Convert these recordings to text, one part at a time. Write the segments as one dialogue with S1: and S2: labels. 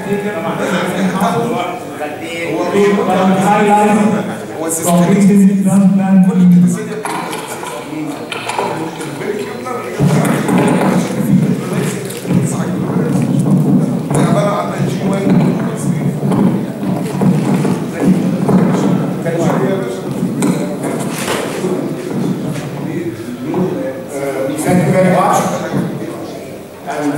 S1: completed transplant
S2: Thank you very much. And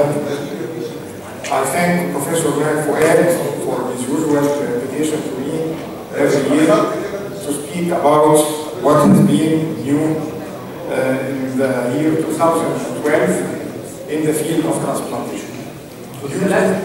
S2: uh, I thank Professor Grant Fuad for his usual invitation to me every year to speak about what has been new uh, in the year 2012 in the field of transplantation. Due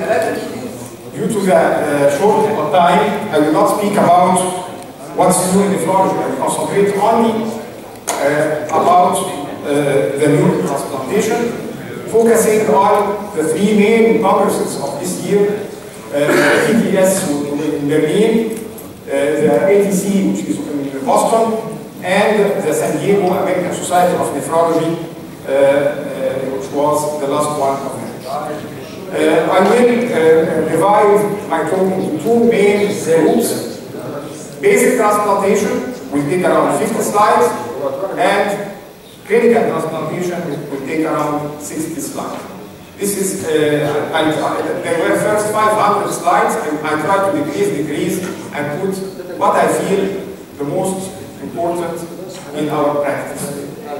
S2: to, due to the uh, short time, I will not speak about what's new in nephrology. I will concentrate only uh, about uh, the new transplantation, focusing on the three main congresses of this year, uh, TTS in Berlin, uh, the ATC, which is in Boston, and the San Diego American Society of Nephrology, uh, uh, which was the last one of them. Uh, I will uh, divide my talk into two main groups. Basic transplantation will take around 50 slides, and clinical transplantation will take around 60 slides. This is, uh, I, I, there were first 500 slides, and I tried to decrease, decrease, and put what I feel the most important in our practice.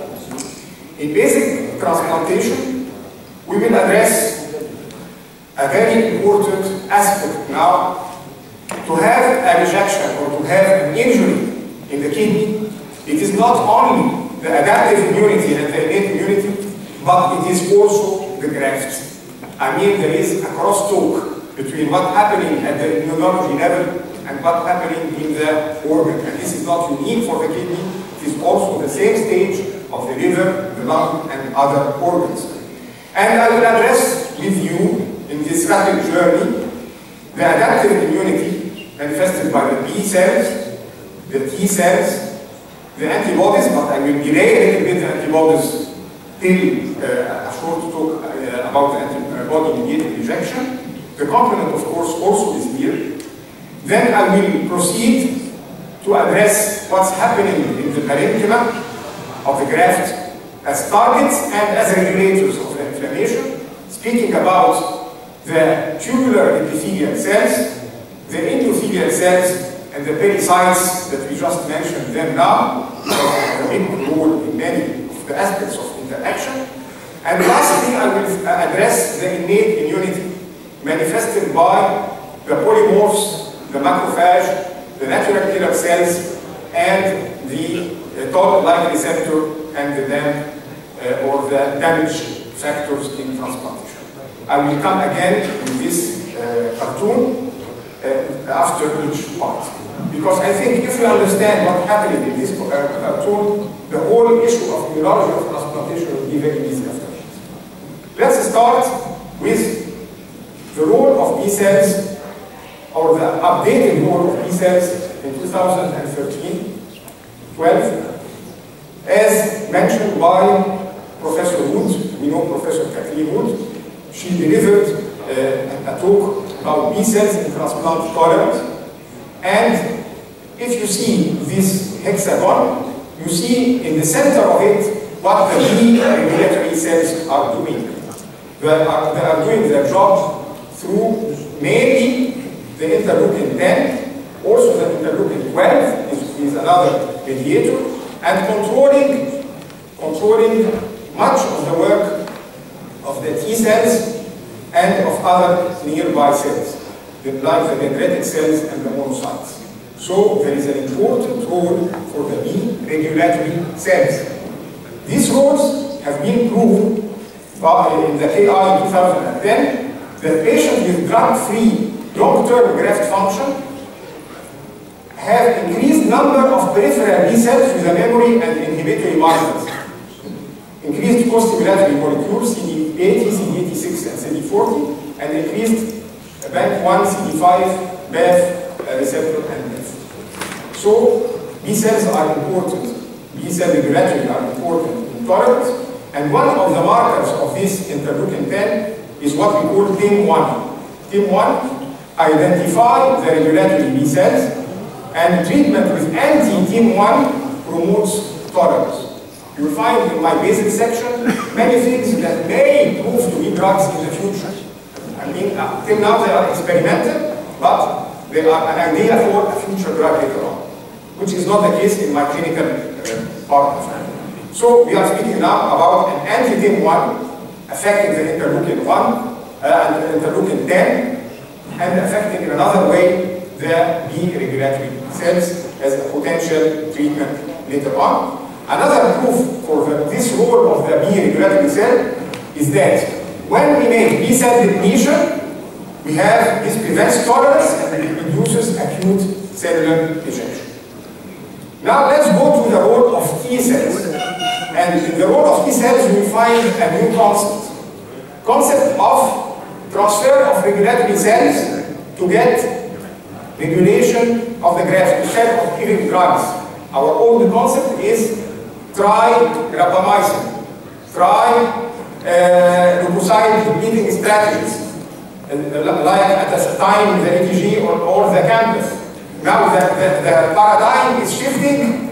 S2: In basic transplantation, we will address a very important aspect now. To have a rejection or to have an injury in the kidney, it is not only the adaptive immunity and the innate immunity, but it is also the graft. I mean, there is a crosstalk between what's happening at the immunology level and what's happening in the organ. And this is not unique for the kidney, it is also the same stage of the liver, the lung, and other organs. And I will address with you in this rapid journey the adaptive immunity manifested by the B cells, the T cells, the antibodies, but I will delay a little bit the antibodies till uh, a short talk uh, about the antibody-mediated rejection. The complement, of course, also is here. Then I will proceed to address what's happening in the parenchyma of the graft as targets and as regulators of the inflammation, speaking about the tubular epithelial cells, the endothelial cells, and the pericytes that we just mentioned them now, have a big role in many of the aspects of interaction. And lastly, I will address the innate immunity manifested by the polymorphs, the macrophage, the natural killer cells, and the uh, toll-like receptor and the dam uh, or the damage factors in transplantation. I will come again with this uh, cartoon uh, after each part. Because I think if you understand what's happening in this uh, cartoon, the whole issue of immunology of transplantation will be very easy after that. Let's start with the role of B cells or the updated role of B cells in 2013 12 as mentioned by Professor Wood, we know Professor Kathleen Wood, she delivered uh, a talk about B cells in transplant tolerance. And if you see this hexagon, you see in the center of it what the B regulatory cells are doing. They are, they are doing their job through mainly the interleukin 10, also the interleukin 12 is, is another mediator, and controlling, controlling much of the work of the T cells and of other nearby cells, like the dendritic cells and the monocytes. So there is an important role for the B regulatory cells. These roles have been proved by, in the KI 2010 that patients with drug-free long-term graft function have increased number of peripheral B cells with a memory and inhibitory markers. Increased co-stimulatory molecules, CD80, CD86, and CD40, and increased bank 1, CD5, BAF uh, receptor, and BAF. So, B cells are important. B cell regulatory are important in tolerance, and one of the markers of this interleukin 10 is what we call PIM1. TIM1 identify the regulatory B cells, and treatment with anti-TIM1 promotes tolerance. You will find in my basic section many things that may prove to be drugs in the future. I mean, uh, till now they are experimental, but they are an idea for a future drug later on, which is not the case in my clinical uh, part of it. So we are speaking now about an anti-TIM1 affecting the interleukin 1 uh, and the interleukin 10 and affecting in another way the B regulatory cells as a potential treatment later on. Another proof for the, this role of the B regulatory cell is that when we make B cell depletion, we have this prevents tolerance and it induces acute cellular rejection. Now let's go to the role of T cells. And in the role of T cells, we find a new concept. Concept of transfer of regulatory cells to get regulation of the graft instead of giving drugs. Our old concept is try rapamycin, try uh, leukocyte depleting strategies, like at the time the ATG or, or the campus. Now the, the, the paradigm is shifting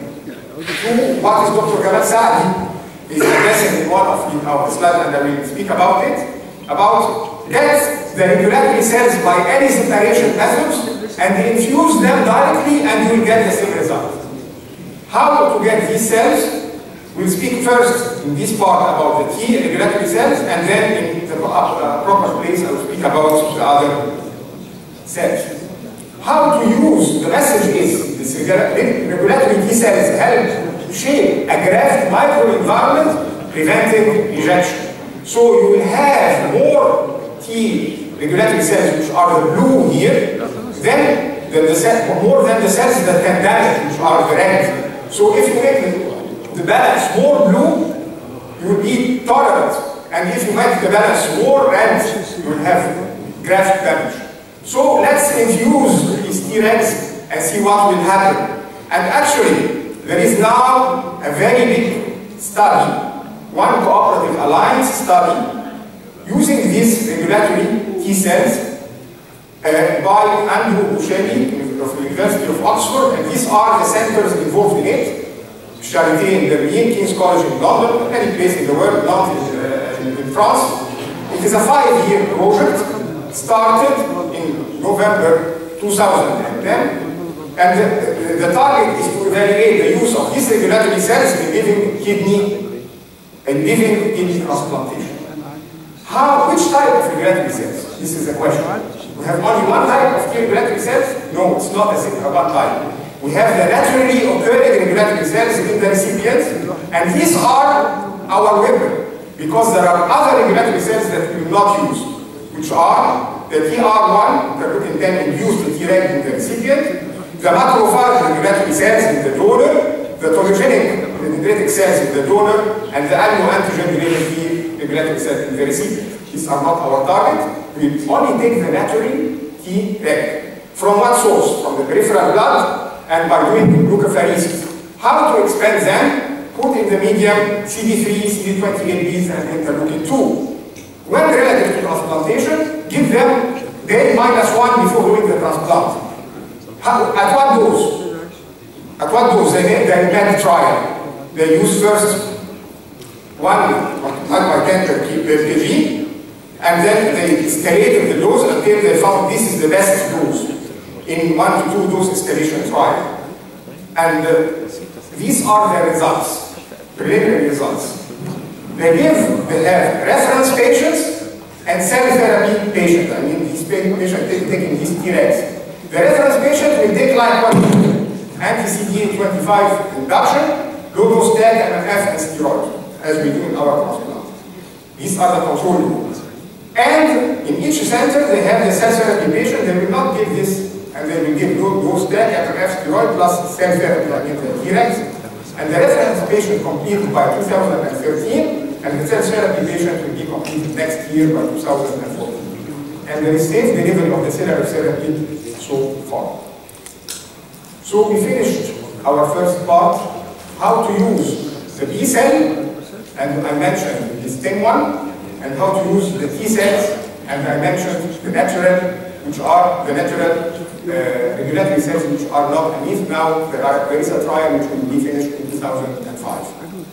S2: to what is Dr. Gamal Saadi is addressing in one of our slides, and I will speak about it, about get the regulatory cells by any separation methods and infuse them directly and you will get the same result. How to get these cells? We'll speak first in this part about the T regulatory cells and then in the uh, proper place I will speak about the other cells. How to use, the message is, this regulatory T cells help shape a graft microenvironment preventing rejection. So you will have more T regulatory cells which are the blue here, then the, the cell, more than the cells that can damage which are the red. So if you make the, the balance more blue, you will be tolerant. And if you make the balance more red, you will have graft damage. So let's infuse these Tregs and see what will happen. And actually, there is now a very big study, one cooperative alliance study, using these regulatory T cells uh, by Andrew Buscemi of the University of Oxford, and these are the centers involved in it. Charité in Berlin, King's College in London, any place in the world, not in, uh, in, in France. It is a five-year project, started in November 2010, and the, the, the, target is to evaluate the use of these regulatory cells in living kidney and living kidney transplantation. How, which type of regulatory cells? This is the question. We have only one type of regulatory cells? No, it's not a single one type. We have the naturally occurring regulatory cells in the recipient, and these are our weapon, because there are other regulatory cells that we will not use, which are the TR1, interleukin 10 induced Treg in the recipient, the macrophage regulatory cells in the donor, the tolerogenic dendritic cells in the donor, and the allo-antigen-related T regulatory cells in the recipient. These are not our target. We only take the natural Treg. From what source? From the peripheral blood and by doing glucophoresis. How to expand them? Put in the medium CD3, CD28Bs, and interleukin 2. When relative to transplantation, give them day minus 1 before doing the transplant. How, at what dose? At what dose? They made the MED trial. They use first 1 by 10 per kg, and then they escalated the dose until they found this is the best dose in one to two dose escalation trial. And uh, these are the results, preliminary results. They give, they have reference patients and cell therapy patients. I mean, these patients taking these Tregs. The reference patient will take like one anti-CD25 induction, low dose tag, MMF, and steroid, as we do in our transplant. These are the control groups. And in each center, they have the cell therapy patient. They will not give this and then we give those tag FMF steroid plus cell therapy against the Tregs. And the reference patient completed by 2013, and the cell therapy patient will be completed next year by 2014. And there is safe delivery of the cellular therapy so far. So we finished our first part, how to use the B cell, and I mentioned this TIM one, and how to use the T cells and I mentioned the natural, which are the natural uh, regulatory cells which are not anemic. Now there, are, there is a trial which will be finished in 2005.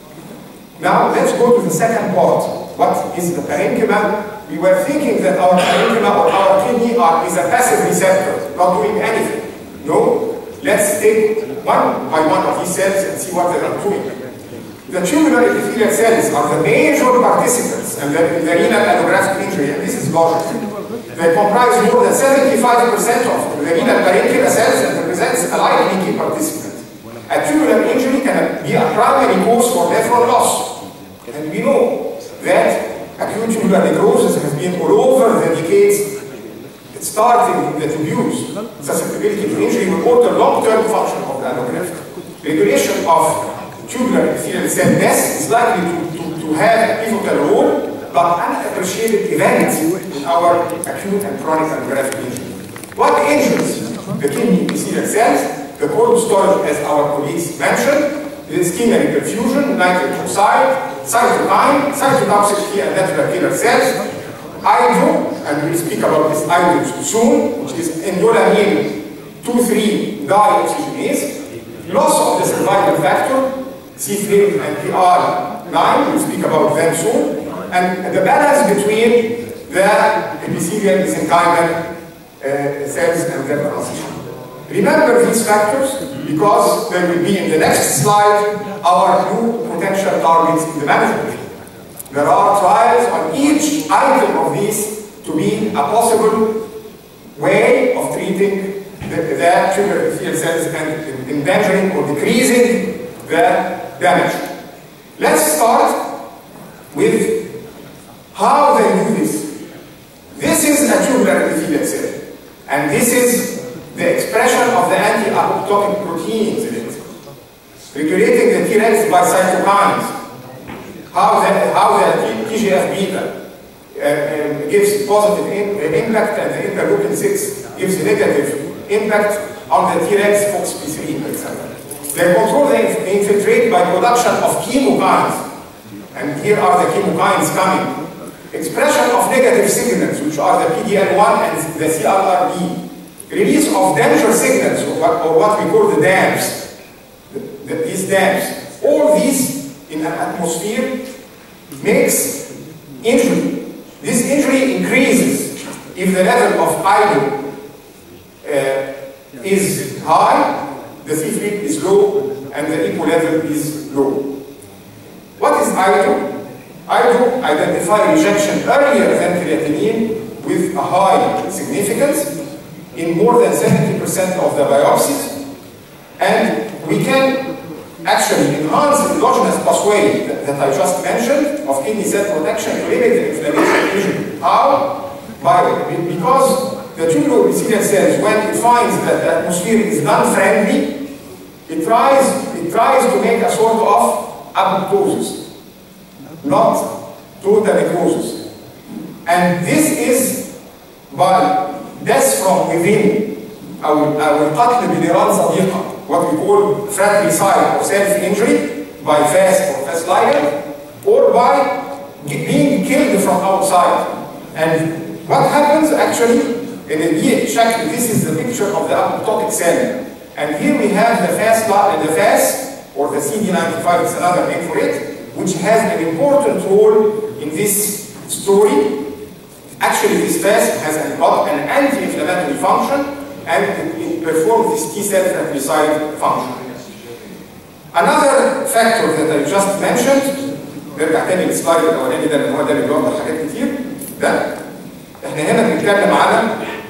S2: Now let's go to the second part. What is the parenchyma? We were thinking that our parenchyma or our kidney are, is a passive receptor, not doing anything. No, let's take one by one of these cells and see what they are doing. The tubular epithelial cells are the major participants in the, in the renal allographic injury, and this is logical. They comprise more than 75% of the renal parenchyma cells and represents a light key participant. A tubular injury can be a primary cause for nephron loss. And we know that acute tubular necrosis has been all over the decades starting in the tubules, susceptibility to injury will alter long-term function of the allograft. Regulation of tubular epithelial cell death is likely to, to, to have a pivotal role, but unappreciated event in our acute and chronic allographic injury. What injures the kidney epithelial cells? The cold storage, as our colleagues mentioned, the ischemia perfusion, nitric oxide, cytokine, cytotoxicity, and natural killer cells, hydro, and we'll speak about this hydro soon, which is endolamine 2,3 dioxygenase, loss of the survival factor, C3 and PR9, we'll speak about them soon, and the balance between the epithelial mesenchymal uh, cells and their transition. Remember these factors because they will be in the next slide our new potential targets in the management. There are trials on each item of these to be a possible way of treating the, the tubular epithelial cells and endangering or decreasing the damage. Let's start with how they do this. This is a tubular epithelial cell, and this is the expression of the anti-apoptotic proteins in it, regulating the Tregs by cytokines, how the, how the TGF beta uh, uh, gives positive in, uh, impact and the interleukin 6 gives a negative impact on the Tregs, FOXP3, etc. They control the infiltrate by production of chemokines. And here are the chemokines coming. Expression of negative signals, which are the PDL1 and the CRRB. Release of danger signals, or what, or what we call the dams. The, the, these dams. All these in an atmosphere makes injury. This injury increases if the level of iodine uh, is high, the C3 is low, and the EPO level is low. What is iodine? Iodine identify rejection earlier than creatinine with a high significance in more than 70% of the biopsies, and we can actually enhance the endogenous pathway that, that, I just mentioned of kidney cell protection to limit the inflammation injury. How? By, because the tubular epithelial cells, when it finds that the atmosphere is non-friendly, it tries, it tries to make a sort of apoptosis, not total necrosis. And this is by death from within أو أو القتل بنيران صديقة what we call fratricide or self-injury by fast or fast ligand or by being killed from outside. And what happens actually in the check this is the picture of the apoptotic cell. And here we have the fast the fast or the CD95 is another name for it, which has an important role in this story. Actually, this fast has an, an anti-inflammatory function and it performs this T cell fratricide function. Another factor that I just mentioned نرجع تاني للسلايد الاولاني ده لان هو ده اللي بيوضح حاجات كتير ده احنا هنا بنتكلم على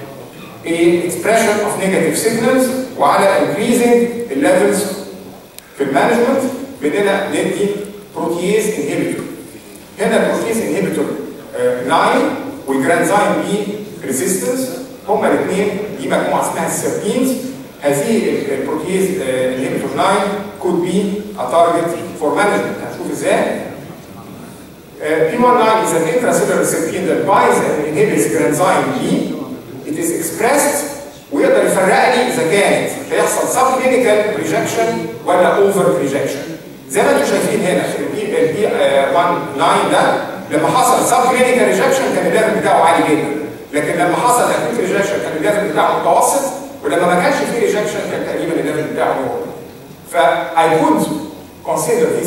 S2: a expression of negative signals وعلى increasing levels في المانجمنت باننا ندي بروتيز انهبيتور هنا البروتيز انهبيتور 9 والجرانزايم بي ريزيستنس هما الاثنين دي مجموعه اسمها السيرتينز هذه البروتيز انهبيتور 9 could be a target for management هنشوف ازاي P19 is an intracellular serpine that binds and inhibits granzyme B. It is expressed ويقدر يفرق لي اذا كانت هيحصل سب كلينيكال ريجكشن ولا اوفر ريجكشن. زي ما انتم شايفين هنا في البي البي 19 ده لما حصل سب كلينيكال ريجكشن كان الليفل بتاعه عالي جدا لكن لما حصل اكيوت ريجكشن كان الليفل بتاعه متوسط ولما ما كانش فيه ريجكشن كان تقريبا الليفل بتاعه نورمال ف I would consider this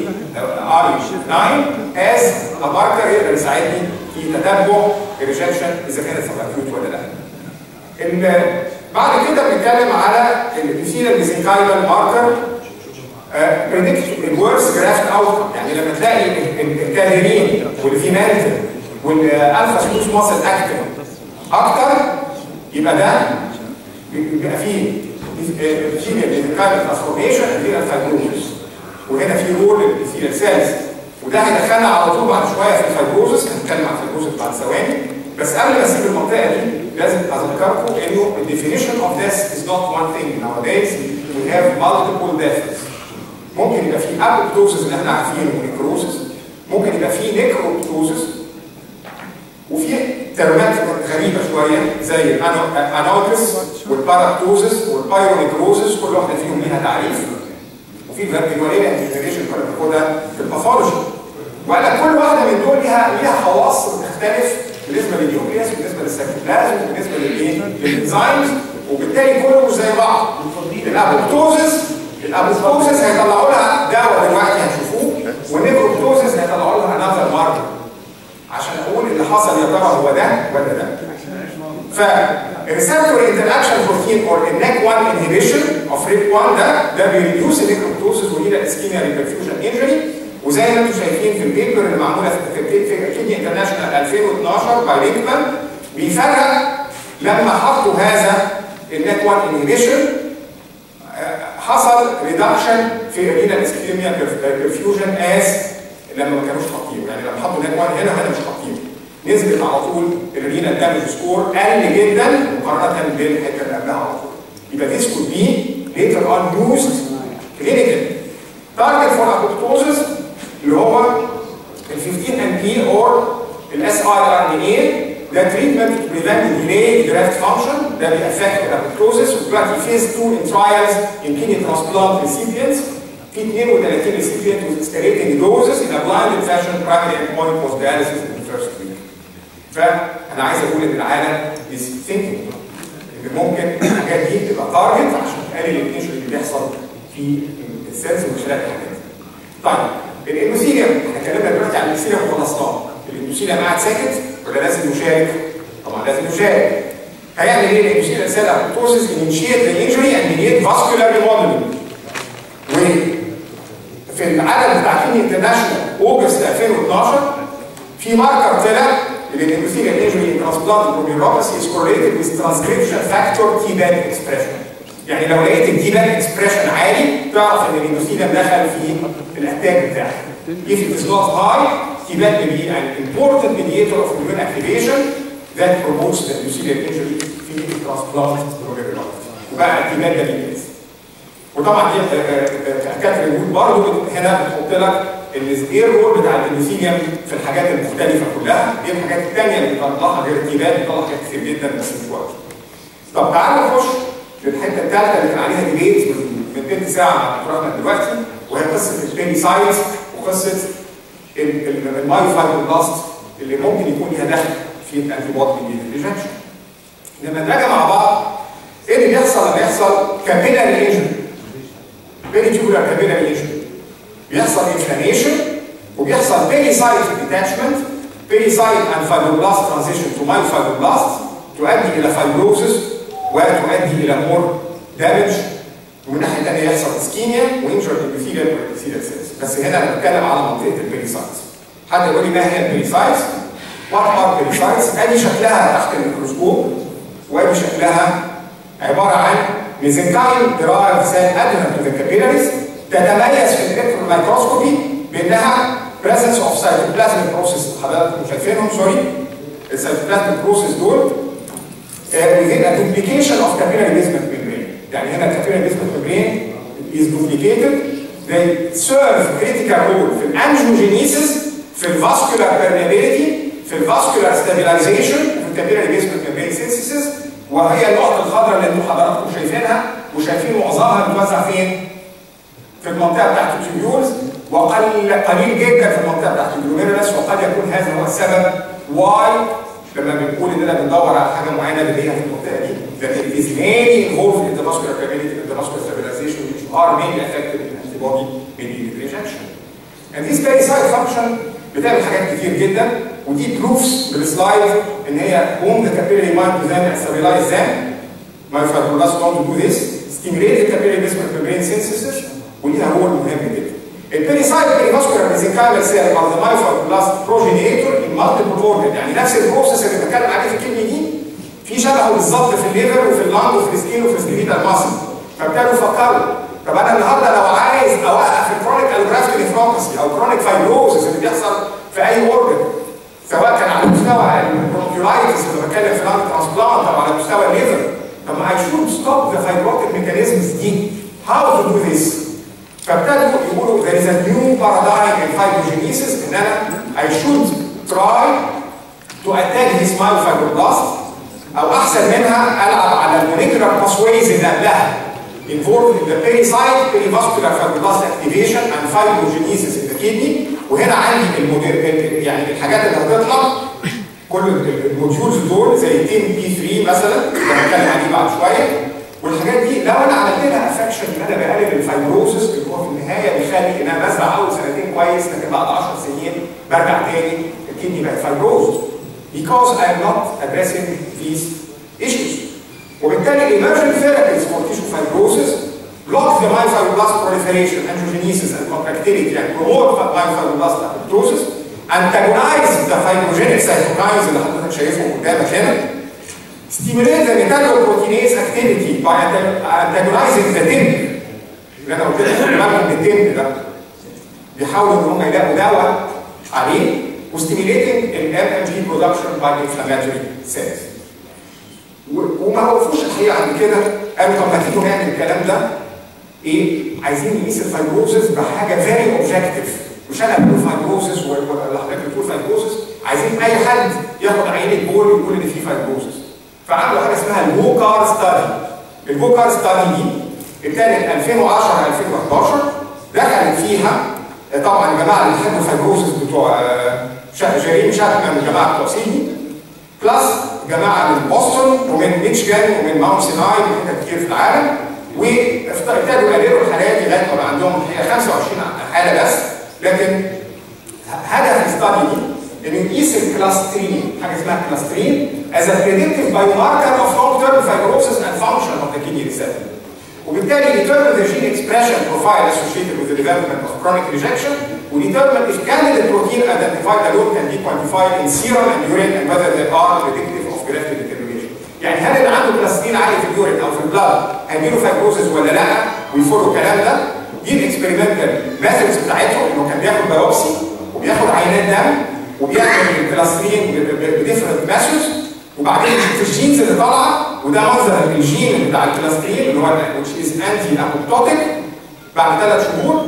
S2: P9 as a marker يقدر يساعدني في تتبع الريجكشن اذا كانت سب اكيوت ولا لا. ان بعد كده بنتكلم على البيسيلا ميزنكايمال ماركر بريدكت الورس جرافت اوت يعني لما تلاقي الكادرين والفينانتل والالفا سبوس ماسل اكتف اكتر يبقى ده بيبقى فيه بيسيلا ميزنكايمال ترانسفورميشن اللي هي الفايبروزس وهنا في رول للبيسيلا سيلز وده هيدخلنا على طول بعد شويه في الفايبروزس هنتكلم عن الفايبروزس بعد ثواني بس قبل ما اسيب المنطقه دي لازم اذكركم انه the definition of this is not one thing nowadays we have multiple deaths ممكن يبقى في ابوبتوزس اللي احنا عارفينه ونيكروزس ممكن يبقى في نيكروبتوزس وفي ترمات غريبه شويه زي الانوتس والبارابتوزس والبايرونيكروزس كل واحده فيهم ليها تعريف وفي فيرتيجوالين انتجريشن كنا بناخدها في الباثولوجي وقال لك كل واحده من دول ليها ليها خواص بتختلف بالنسبه للنيوكليس وبالنسبه للسيتوبلازم وبالنسبه للايه؟ للانزيمز وبالتالي كله مش زي بعض. الابوبتوزس الابوبتوزس هيطلعوا لها دواء دلوقتي هتشوفوه والنيكروبتوزس هيطلعوا لها انذر ماركر عشان اقول اللي حصل يا ترى هو ده ولا ده. فالريسبتور انتراكشن بروتين اور النيك 1 انهبيشن اوف ريت 1 ده ده بيريديوس النيكروبتوزس ويجي اسكيميا ريبرفيوجن انجري وزي ما انتم شايفين في البيبر اللي معموله في كيدني انترناشونال 2012 باي لينكمان بيفرق لما حطوا هذا النت 1 انهبيشن حصل ريدكشن في رينال اسكيميا برفيوجن از لما ما كانوش حاطينه يعني لما حطوا نت 1 هنا هنا مش حاطينه نزلت على طول الرينال دامج سكور قل جدا مقارنه بالحته اللي قبلها على طول يبقى this could be later on used clinically target for apoptosis اللي هو ال 15 ان بي اور الاس اي ار ان اي ده تريتمنت تو بريفنت ديلي جرافت فانكشن ده بيأفكت الابوبتوزس ودلوقتي فيز 2 ان ترايلز ان كيدني ترانسبلانت ريسيبينتس في 32 ريسيبينت with escalating doses in a blinded fashion primary endpoint was dialysis in the first week. فانا عايز اقول ان العالم is thinking ان ممكن الحاجات دي تبقى تارجت عشان تقلل الانشن اللي بيحصل في السيلز من خلال الحاجات دي. طيب الاندوثيليوم احنا اتكلمنا دلوقتي عن الاندوثيليوم وخلصناه الاندوثيليوم قاعد ساكت ولا لازم يشارك؟ طبعا لازم يشارك هيعمل ايه الاندوثيليوم سيل ابوبتوسيس انيشيت ذا انجري اند ميديت فاسكولار ريموديلنج وفي العدد بتاع كيني انترناشونال اوجست 2012 في ماركر طلع للاندوثيليوم انجري ترانسبلانت بروميوباثي از كورليتد وذ ترانسكريبشن فاكتور تي بان اكسبريشن يعني لو لقيت التي بان اكسبريشن عالي تعرف ان الاندوثيليوم دخل في الاتاك بتاعك. If it is not high, Tibet may be an important mediator of immune activation that promotes the endothelial injury في الترانسبلانت وبقى التبات ده بيجهز. وطبعا دي كاترين وود برضه هنا بتحط لك ايه الرول بتاع الاندوثيليوم في الحاجات المختلفه كلها، ايه الحاجات الثانيه اللي بتطلعها غير التبات بتطلع حاجات كتير جدا بس مش وقت. طب تعالى نخش للحته الثالثه اللي كان عليها ديبيت من تلت ساعه مع دكتور احمد دلوقتي وهي قصه البينيسايدز وقصه المايوفايبروبلاست اللي ممكن يكون ليها دخل في الانتي بودي ريجكشن. لما نراجع مع بعض ايه اللي بيحصل لما يحصل كابيلاري انجري بيريتيولار كابيلاري انجري بيحصل انفلاميشن وبيحصل بيريسايت ديتاتشمنت بيريسايت اند فايبروبلاست ترانزيشن تو مايوفايبروبلاست تؤدي الى فايبروزس وتؤدي الى مور دامج ومن الناحيه الثانيه يحصل اسكيميا وانجر ابيثيليال والابيثيليال سيلز بس هنا انا بتكلم على منطقه البيريسايتس حد يقول لي ما هي البيريسايتس؟ وات ار بيريسايتس؟ ادي شكلها تحت الميكروسكوب وادي شكلها عباره عن ميزنكايم درايف سيل ادهرنت تو ذا كابيلاريز تتميز في الالكترون مايكروسكوبي بانها بريزنس اوف سايتوبلازميك بروسيس حضراتكم شايفينهم سوري السايتوبلازميك بروسيس دول within a duplication of capillary basement membrane يعني هنا capillary basement membrane is duplicated they serve critical role في الانجيوجينيسيس في الفاسكولار permeability في الفاسكولار stabilization في الكابيلاري بيسمنت membrane synthesis وهي النقطة الخضراء اللي انتم حضراتكم شايفينها وشايفين معظمها متوزع فين؟ في المنطقة بتاعت التيبيولز وقل قليل جدا في المنطقه بتاعت الجلوميرولس وقد يكون هذا هو السبب واي لما بنقول اننا بندور على حاجه معينه بنلاقيها في المنطقه دي that it is mainly involved in the muscular capability and the muscular stabilization which are mainly affected in antibody mediated rejection. And this pericyte function بتعمل حاجات كتير جدا ودي بروفس بالسلايد ان هي whom the capillary mind to them and stabilize them myofibroblast don't do this stimulate the capillary basement membrane synthesis وليها رول مهم جدا. البيريسايت perivascular mesenchymal cell are the myofibroblast progenitor in multiple organs يعني نفس البروسيس اللي بتكلم عليه في الكلمه دي في شبهه بالظبط في الليفر وفي اللانج وفي السكين وفي السكريتال ماسل فابتدوا يفكروا طب انا النهارده لو عايز اوقف الكرونيك الجرافت نيفروباثي او كرونيك فايبروزس اللي بيحصل في اي اورجن سواء كان على مستوى البرونكيولايتس اللي بتكلم في لانج ترانسبلانت او على مستوى الليفر طب ما I should stop the fibrotic mechanisms دي how to do this فابتدوا يقولوا there is a new paradigm in fibrogenesis ان انا I should try to attack this myofibroblast او احسن منها العب على الموليكولار باسويز اللي قبلها involved in the pericyte perivascular fibroblast activation and fibrogenesis in the kidney وهنا عندي الموديل يعني الحاجات اللي هتطلع كل الموديولز دول زي 10 بي 3 مثلا اللي هنتكلم عليه بعد شويه والحاجات دي لو انا عملت لها افكشن ان انا بقلل الفايبروسس اللي هو في النهايه بيخلي ان انا بزرع اول سنتين كويس لكن بعد 10 سنين برجع تاني الكدني بقت فايبروز because I am not addressing these issues. وبالتالي emergent therapies for tissue fibrosis block the myofibroblast proliferation, angiogenesis, and contractility, and promote myofibroblast apoptosis, antagonize the fibrogenic cytokines اللي حضرتك شايفهم قدامك هنا, stimulate the metalloproteinase activity by antagonizing the TIMP اللي انا قلت لك خلي بالك من التيمب ده بيحاولوا ان هم يلاقوا دواء عليه وستيميليتنج ال MMG production by inflammatory cells. وما وقفوش الحقيقه عند كده قالوا طب ما تيجوا نعمل الكلام ده ايه؟ عايزين نقيس الفايبروزس بحاجه فيري اوبجكتيف مش انا بقول فايبروزس ولا حضرتك بتقول فايبروزس عايزين اي حد ياخد عينه بول ويقول ان في فايبروزس فعملوا حاجه اسمها الووكار ستادي الووكار ستادي دي ابتدت 2010 2011 دخلت فيها طبعا الجماعه اللي بيحبوا الفايبروزس بتوع جريم شاتمان والجماعه بتوع سيدني بلس جماعه من بوسطن ومن ميتشيغان ومن ماونت سيناي وحتت كتير في العالم وابتدوا يقللوا الحالات لغايه ما بقى عندهم هي 25 حاله بس لكن هدف الستادي دي انه يقيس الكلاسترين حاجه اسمها كلاسترين as a predictive biomarker of long-term fibrosis and function of the kidney receptor. وبالتالي determine the gene expression profile associated with the development of chronic rejection وdetermine if candidate protein identified alone can be quantified in serum and urine and whether they are predictive of graft determination. يعني هل اللي عنده كلاستين عالي في اليورين او في البلاد هيجيله فايبروسيس ولا لا ويفولو الكلام ده دي الاكسبيرمنتال ميثودز بتاعتهم انه كان بياخد بايوبسي وبياخد عينات دم وبيعمل الكلاستين بديفرنت ميثودز وبعدين يشوف الجينز اللي طالعه وده منظر الجين بتاع الكلاسترين اللي هو which is anti apoptotic بعد ثلاث شهور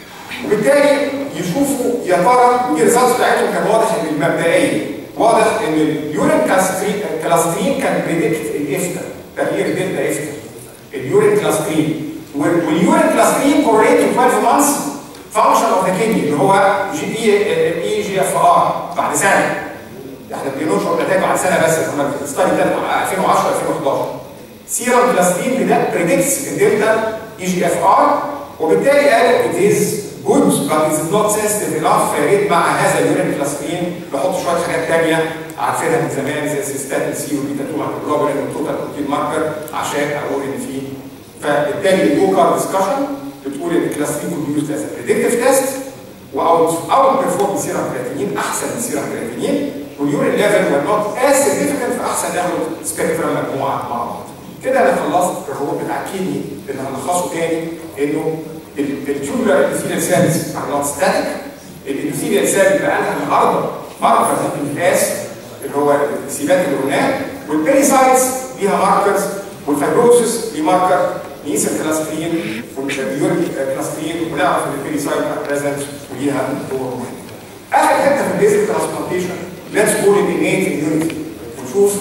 S2: وبالتالي يشوفوا يا ترى ودي الريزلتس بتاعتهم كان واضح ان المبدئيه واضح ان اليورين كلاسترين كان بريدكت الافتا تغيير دلتا افتا اليورين كلاسترين واليورين كلاسترين كوريت 12 مانثس فانكشن اوف ذا كدني اللي هو جي اي جي اف ار بعد سنه احنا بننشر نتائج بعد سنه بس كنا في الستادي ده 2010 2011 سيرم بلاستين ده بريدكتس الدلتا اي جي اف ار وبالتالي قال ات از جود but it is not sensitive enough فيا ريت مع هذا اليورين بلاستين نحط شويه حاجات ثانيه عارفينها من زمان زي سيستاتين سي وبيتا 2 مايكروجلوبولين والتوتال بروتين ماركر عشان اقول ان في فبالتالي البوكار ديسكشن بتقول ان الكلاستين كود يوز از بريدكتيف تيست واوت اوت بيرفورم سيرم كرياتينين احسن من سيرم كرياتينين واليورين ليفل were not as significant فاحسن ناخد سبيكترم مجموعه مع بعض. كده انا خلصت الرول بتاع الكيدني اللي هنلخصه تاني انه التيوبولار ابيثيليال سيلز ار نوت ستاتيك الابيثيليال سيل بقى لها النهارده ماركر ممكن يتقاس اللي هو السيبات اللي قلناه والبيريسايتس ليها ماركرز والفايبروسس ليه ماركر نقيس الكلاسترين واليورين كلاسترين ونعرف ان البيريسايت ار بريزنت وليها دور مهم. اخر حته في البيزك ترانسبلانتيشن ليتس كول الانيت اميونيتي ونشوف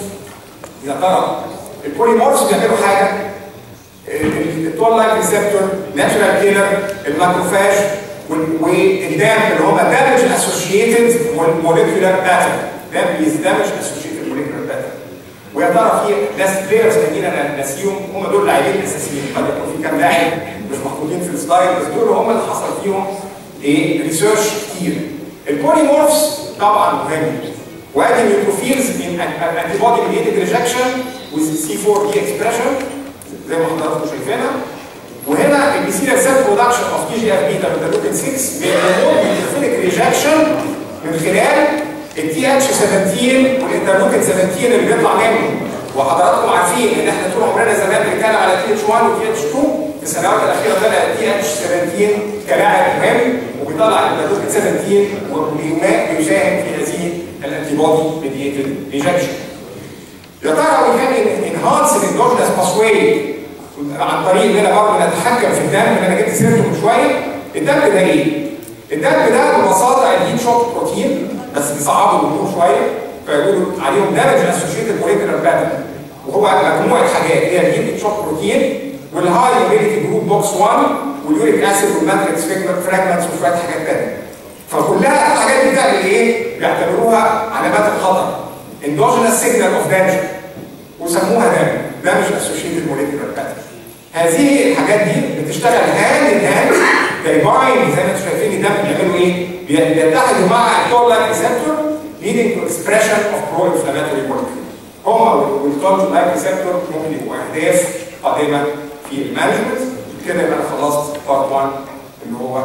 S2: يا ترى البوليمورفز بيعملوا حاجه التول لايك ريسبتور ناتشورال كيلر الماكروفاج والدام اللي هم دامج اسوشيتد موليكيولار باترن دام از دامج اسوشيتد موليكيولار باترن ويا ترى في ناس بلايرز تانيين انا ناسيهم هم دول اللاعبين الاساسيين قد يكون في كام لاعب مش محطوطين في السلايد بس دول هم اللي حصل فيهم ايه ريسيرش كتير البوليمورفز طبعا مهم وادي النيوتروفيلز من انتي بودي ميديتد ريجكشن وذ سي 4 دي اكسبريشن زي ما حضراتكم شايفينها وهنا البي سي سيل برودكشن اوف تي جي اف بيتا انترلوكين 6 بيعملوا النيوتروفيليك ريجكشن من خلال التي اتش 17 والانترلوكين 17 اللي بيطلع منه وحضراتكم عارفين ان احنا طول عمرنا زمان بنتكلم على تي اتش 1 وتي اتش 2 في السنوات الاخيره طلع تي اتش 17 كلاعب مهم وبيطلع الانترلوكين 17 وبيساهم في هذه الانتي بودي ميديتد ريجكشن يا ترى وي كان انهانس الاندوجينس باسواي عن طريق ان انا برضه نتحكم في الدم اللي انا جبت سيرته من شويه الدم ده ايه؟ الدم ده ببساطه الهيت شوك بروتين بس بيصعبوا الامور شويه فيقولوا عليهم دامج اسوشيتد موليكولار باترن وهو مجموعه حاجات هي الهيت شوك بروتين والهاي موبيليتي جروب بوكس 1 واليوريك اسيد والماتريكس فراجمنتس وشويه حاجات ثانيه فكلها الحاجات دي بتعمل ايه؟ بيعتبروها علامات الخطر اندوجينس سيجنال اوف دامج وسموها دامج دامج اسوشيتد موليكولار باترن هذه الحاجات دي بتشتغل هاند ان هاند باين زي ما انتم شايفين الدم بيعملوا ايه؟ بيتحدوا مع التول لايك ريسبتور leading to expression of pro-inflammatory molecule. هما والتول لايك ريسبتور ممكن يبقوا اهداف قادمه في المانجمنت كده يبقى انا خلصت بارت 1 اللي هو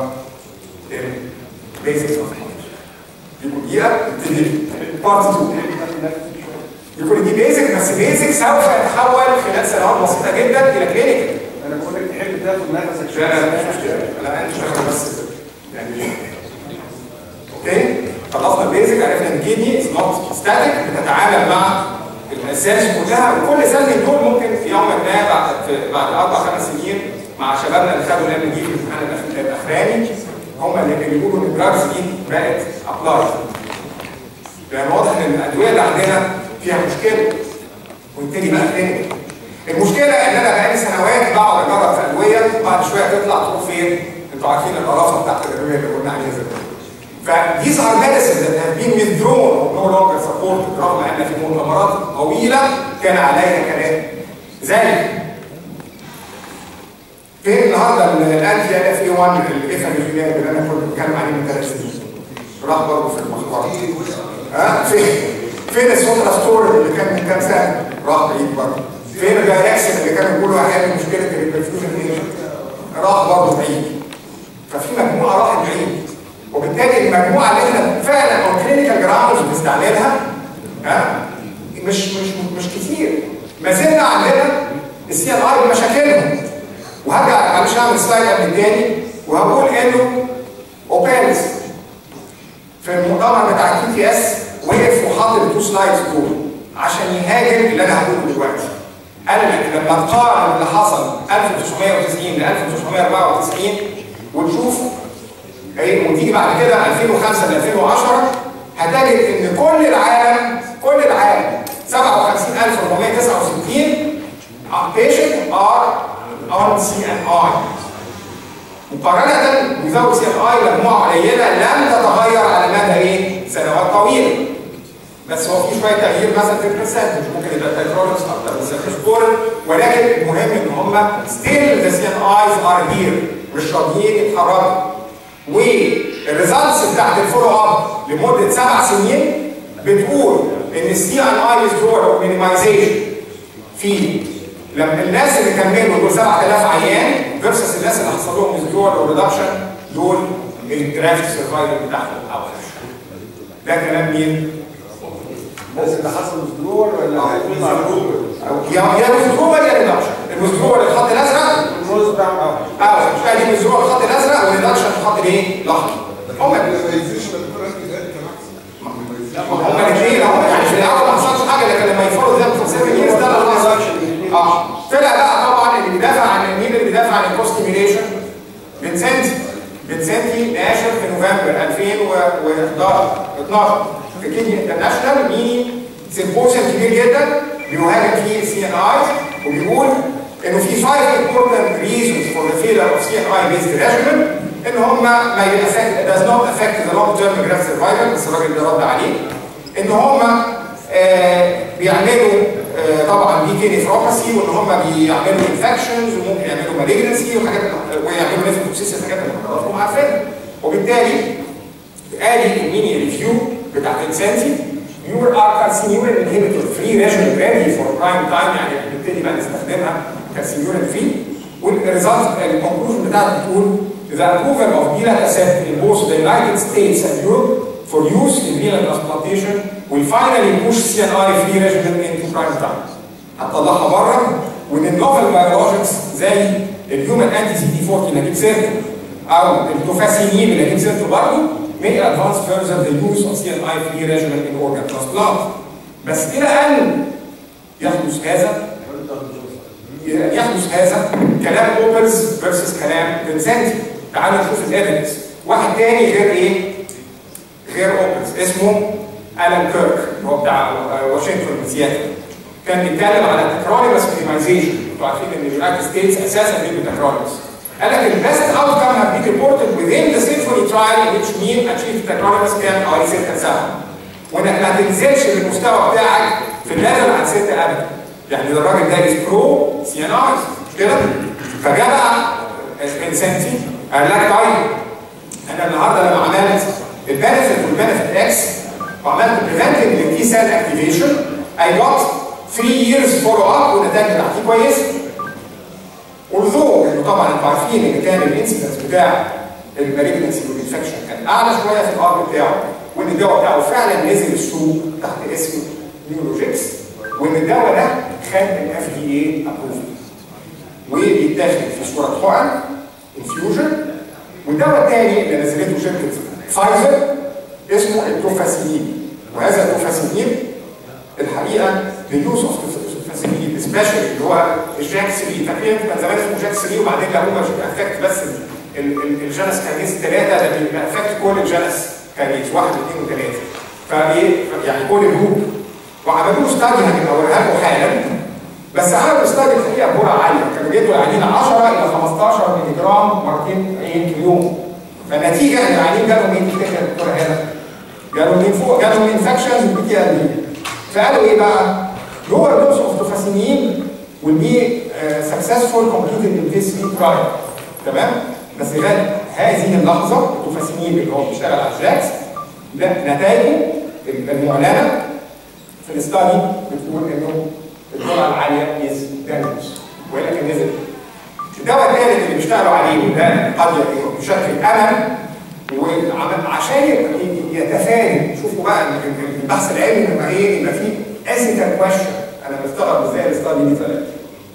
S2: البيزكس اوف يكون دقيقه نبتدي بارت 2 يكون دي بيزك بس بيزك سوف يتحول خلال سنوات بسيطه جدا الى كلينيكال
S1: انا بقول لك تحب تاخد نفسك
S2: لا لا مش مشكله لا انت شغال بس يعني اوكي خلصنا البيزك عرفنا ان الكدني از نوت ستاتيك بتتعامل مع السيلز كلها وكل سيل من دول ممكن في يوم ما بعد في بعد اربع خمس سنين مع شبابنا اللي خدوا الام دي في الامتحان الاخراني هم اللي بيقولوا ان الدراجز دي بقت ابلايد لان واضح ان الادويه اللي عندنا فيها مشكله ونبتدي بقى كلينيك المشكله ان انا بقالي سنوات بقعد اجرب في ادويه وبعد شويه تطلع تروح فين؟ انتوا عارفين القرافه بتاعت الادويه اللي قلنا عليها زمان. فديز ار ميديسن ذات هاف بين withdrawn نو لونجر سبورت رغم ان في مؤتمرات طويله كان عليها كلام زي فين النهارده الانتي اف اي 1 الايفاميجيناب اللي انا كنت بتكلم عليه من ثلاث سنين راح برضه في المخبرات ها فين فين السوتراستور اللي كان من كام سنه راح بعيد برضه فين الدايركشن اللي كانوا بيقولوا هيحل مشكله البرفيوجن ايجنت راح برضه بعيد ففي مجموعه راحت بعيد وبالتالي المجموعه اللي احنا فعلا او كلينيكال جراوندز بنستعملها ها مش مش مش كتير ما زلنا عندنا السي ان اي بمشاكلهم وهرجع معلش اعمل سلايد قبل التاني وهقول انه اوبيلز في المؤتمر بتاع التي تي اس وقف وحط التو سلايدز دول عشان يهاجم اللي انا هقوله دلوقتي. قال لك لما تقارن اللي حصل 1990 ل 1994 وتشوف ايه وتيجي بعد كده 2005 ل 2010 هتجد ان كل العالم كل العالم 57469 patient are on CNI مقارنة بزود سي ان اي مجموعة قليلة لم تتغير على مدى ايه؟ سنوات طويلة. بس هو في شوية تغيير مثلا في البرسنتج ممكن يبقى تايترونكس اكتر من سيرفيسبورن ولكن المهم ان هم ستيل ذا سي ان ايز ار هير مش راضيين يتحركوا. والريزلتس بتاعت الفولو اب لمدة سبع سنين بتقول ان السي ان اي ويزدرول مينيمايزيشن في لما الناس اللي كملوا دول 7000 عيان فيرسس الناس اللي حصل لهم ويزدرول او ريدكشن دول الجرافت سرفايفل بتاعهم اوحش. ده كلام مين؟
S1: بس اللي حصل وزدرول ولا هيكون
S2: يا يا ويزدرول يا ريدكشن الويزدرول الخط الازرق
S1: الموز بتاع اه
S2: اوحش ادي ويزدرول الخط الازرق والريدكشن الخط الايه؟ الاحمر. هم هم الاثنين اهو يعني في الاول ما حصلش حاجه لكن لما يفرض ده في 7 years ده اللي حصل اه طلع بقى طبعا اللي بيدافع عن مين اللي بيدافع عن الكوستيميليشن فينسنتي فينسنتي ناشر في نوفمبر 2011 12 في كينيا انترناشونال ميني سيمبوزيوم كبير جدا بيهاجم فيه السي ان اي وبيقول انه في 5 important reasons for the failure of CNI based regimen ان هم ما يأفكت does not affect the long term graft survival بس الراجل ده رد عليه ان هم آه بيعملوا آه طبعا دي كي نفروباسي وان هم بيعملوا انفكشنز وممكن يعملوا مالجنسي وحاجات ويعملوا نيفروتوكسيس الحاجات اللي حضراتكم عارفينها وبالتالي ادي الميني ريفيو بتاع انسانتي يور ار كالسينيورين انهبيتور فري ريجن ريدي فور برايم تايم يعني بنبتدي بقى نستخدمها كالسينيورين فري والريزلت الكونكلوجن بتاعتها بتقول The approval of Bilatacept in both the United States and Europe for use in renal transplantation will finally push CNI free regimen into prime time. هتطلعها بره وان النوفل بيولوجيكس زي الهيومن انتي سي دي 40 اللي هجيب سيرته او التوفاسينين اللي هجيب سيرته برضه may advance further the use of CNI free regimen in organ transplant. بس الى ان يحدث هذا يحدث هذا كلام اوبلز فيرسس كلام فينسنتي تعالوا نشوف الايفيدنس واحد تاني غير ايه؟ غير اوبلز اسمه الان كيرك هو بتاع واشنطن سياتل كان بيتكلم على تكراريبس اوبتمايزيشن انتوا عارفين ان اليونايتد ستيتس اساسا بيبقوا تكراريبس قال لك البيست اوت كام هاف بين ريبورتد within the symphony trial in which mean achieved تكراريبس كام حوالي 6 7 وانك ما تنزلش بالمستوى بتاعك في الليفل عن 6 ابدا يعني ده الراجل ده از برو سي ان اي مش كده؟ فجاء بقى انسنتي قال لك طيب انا النهارده لما عملت البنفيت والبنفيت اكس وعملت بريفنتنج للتي سيل اكتيفيشن اي جوت 3 years فولو اب والنتائج بتاعتي كويسه. although انه طبعا انتوا عارفين ان كان الانسيدنس بتاع المالجنسي والانفكشن كان اعلى شويه في الارض بتاعه وان الدواء بتاعه فعلا نزل السوق تحت اسم نيوروجيكس وان الدواء ده خد الاف دي اي ابروفل وبيتاخد في صوره حقن انفيوجن والدواء الثاني اللي نزلته شركه فايزر اسمه التوفاسينين وهذا التوفاسينين الحقيقه اليوز اوف التوفاسينين سبيشال اللي هو الجاك 3 فاكرين كان زمان اسمه جاك 3 وبعدين لقوه مش افكت بس الجانس كانيز ثلاثه ده بيبقى افكت كل الجانس كانيز واحد واثنين وثلاثه فايه يعني كل جروب وعملوا ستادي هنبقى اوريها لكم حالا بس عملوا ستادي الحقيقه بجرعه عاليه كانوا بيدوا العيانين 10 الى 15 مللي جرام مرتين في اليوم فالنتيجه ان العيانين جالهم ايه كده يا دكتور هنا جالهم من فوق جالهم انفكشنز وبي دي فقالوا ايه بقى؟ lower dose of tofasinin will be uh, successful completed in this week trial تمام؟ بس لغايه هذه اللحظه التوفاسينين اللي هو بيشتغل على الجاكس نتائجه المعلنه في الاستادي بتقول انه الجرعه العاليه از دانجرس والا كان نزل الدواء الثالث اللي بيشتغلوا عليه وده قد يشكل امل وعشان يتفادى شوفوا بقى البحث العلمي لما ايه يبقى فيه اسيتال كويشن انا بستغرب ازاي الاستادي دي طلعت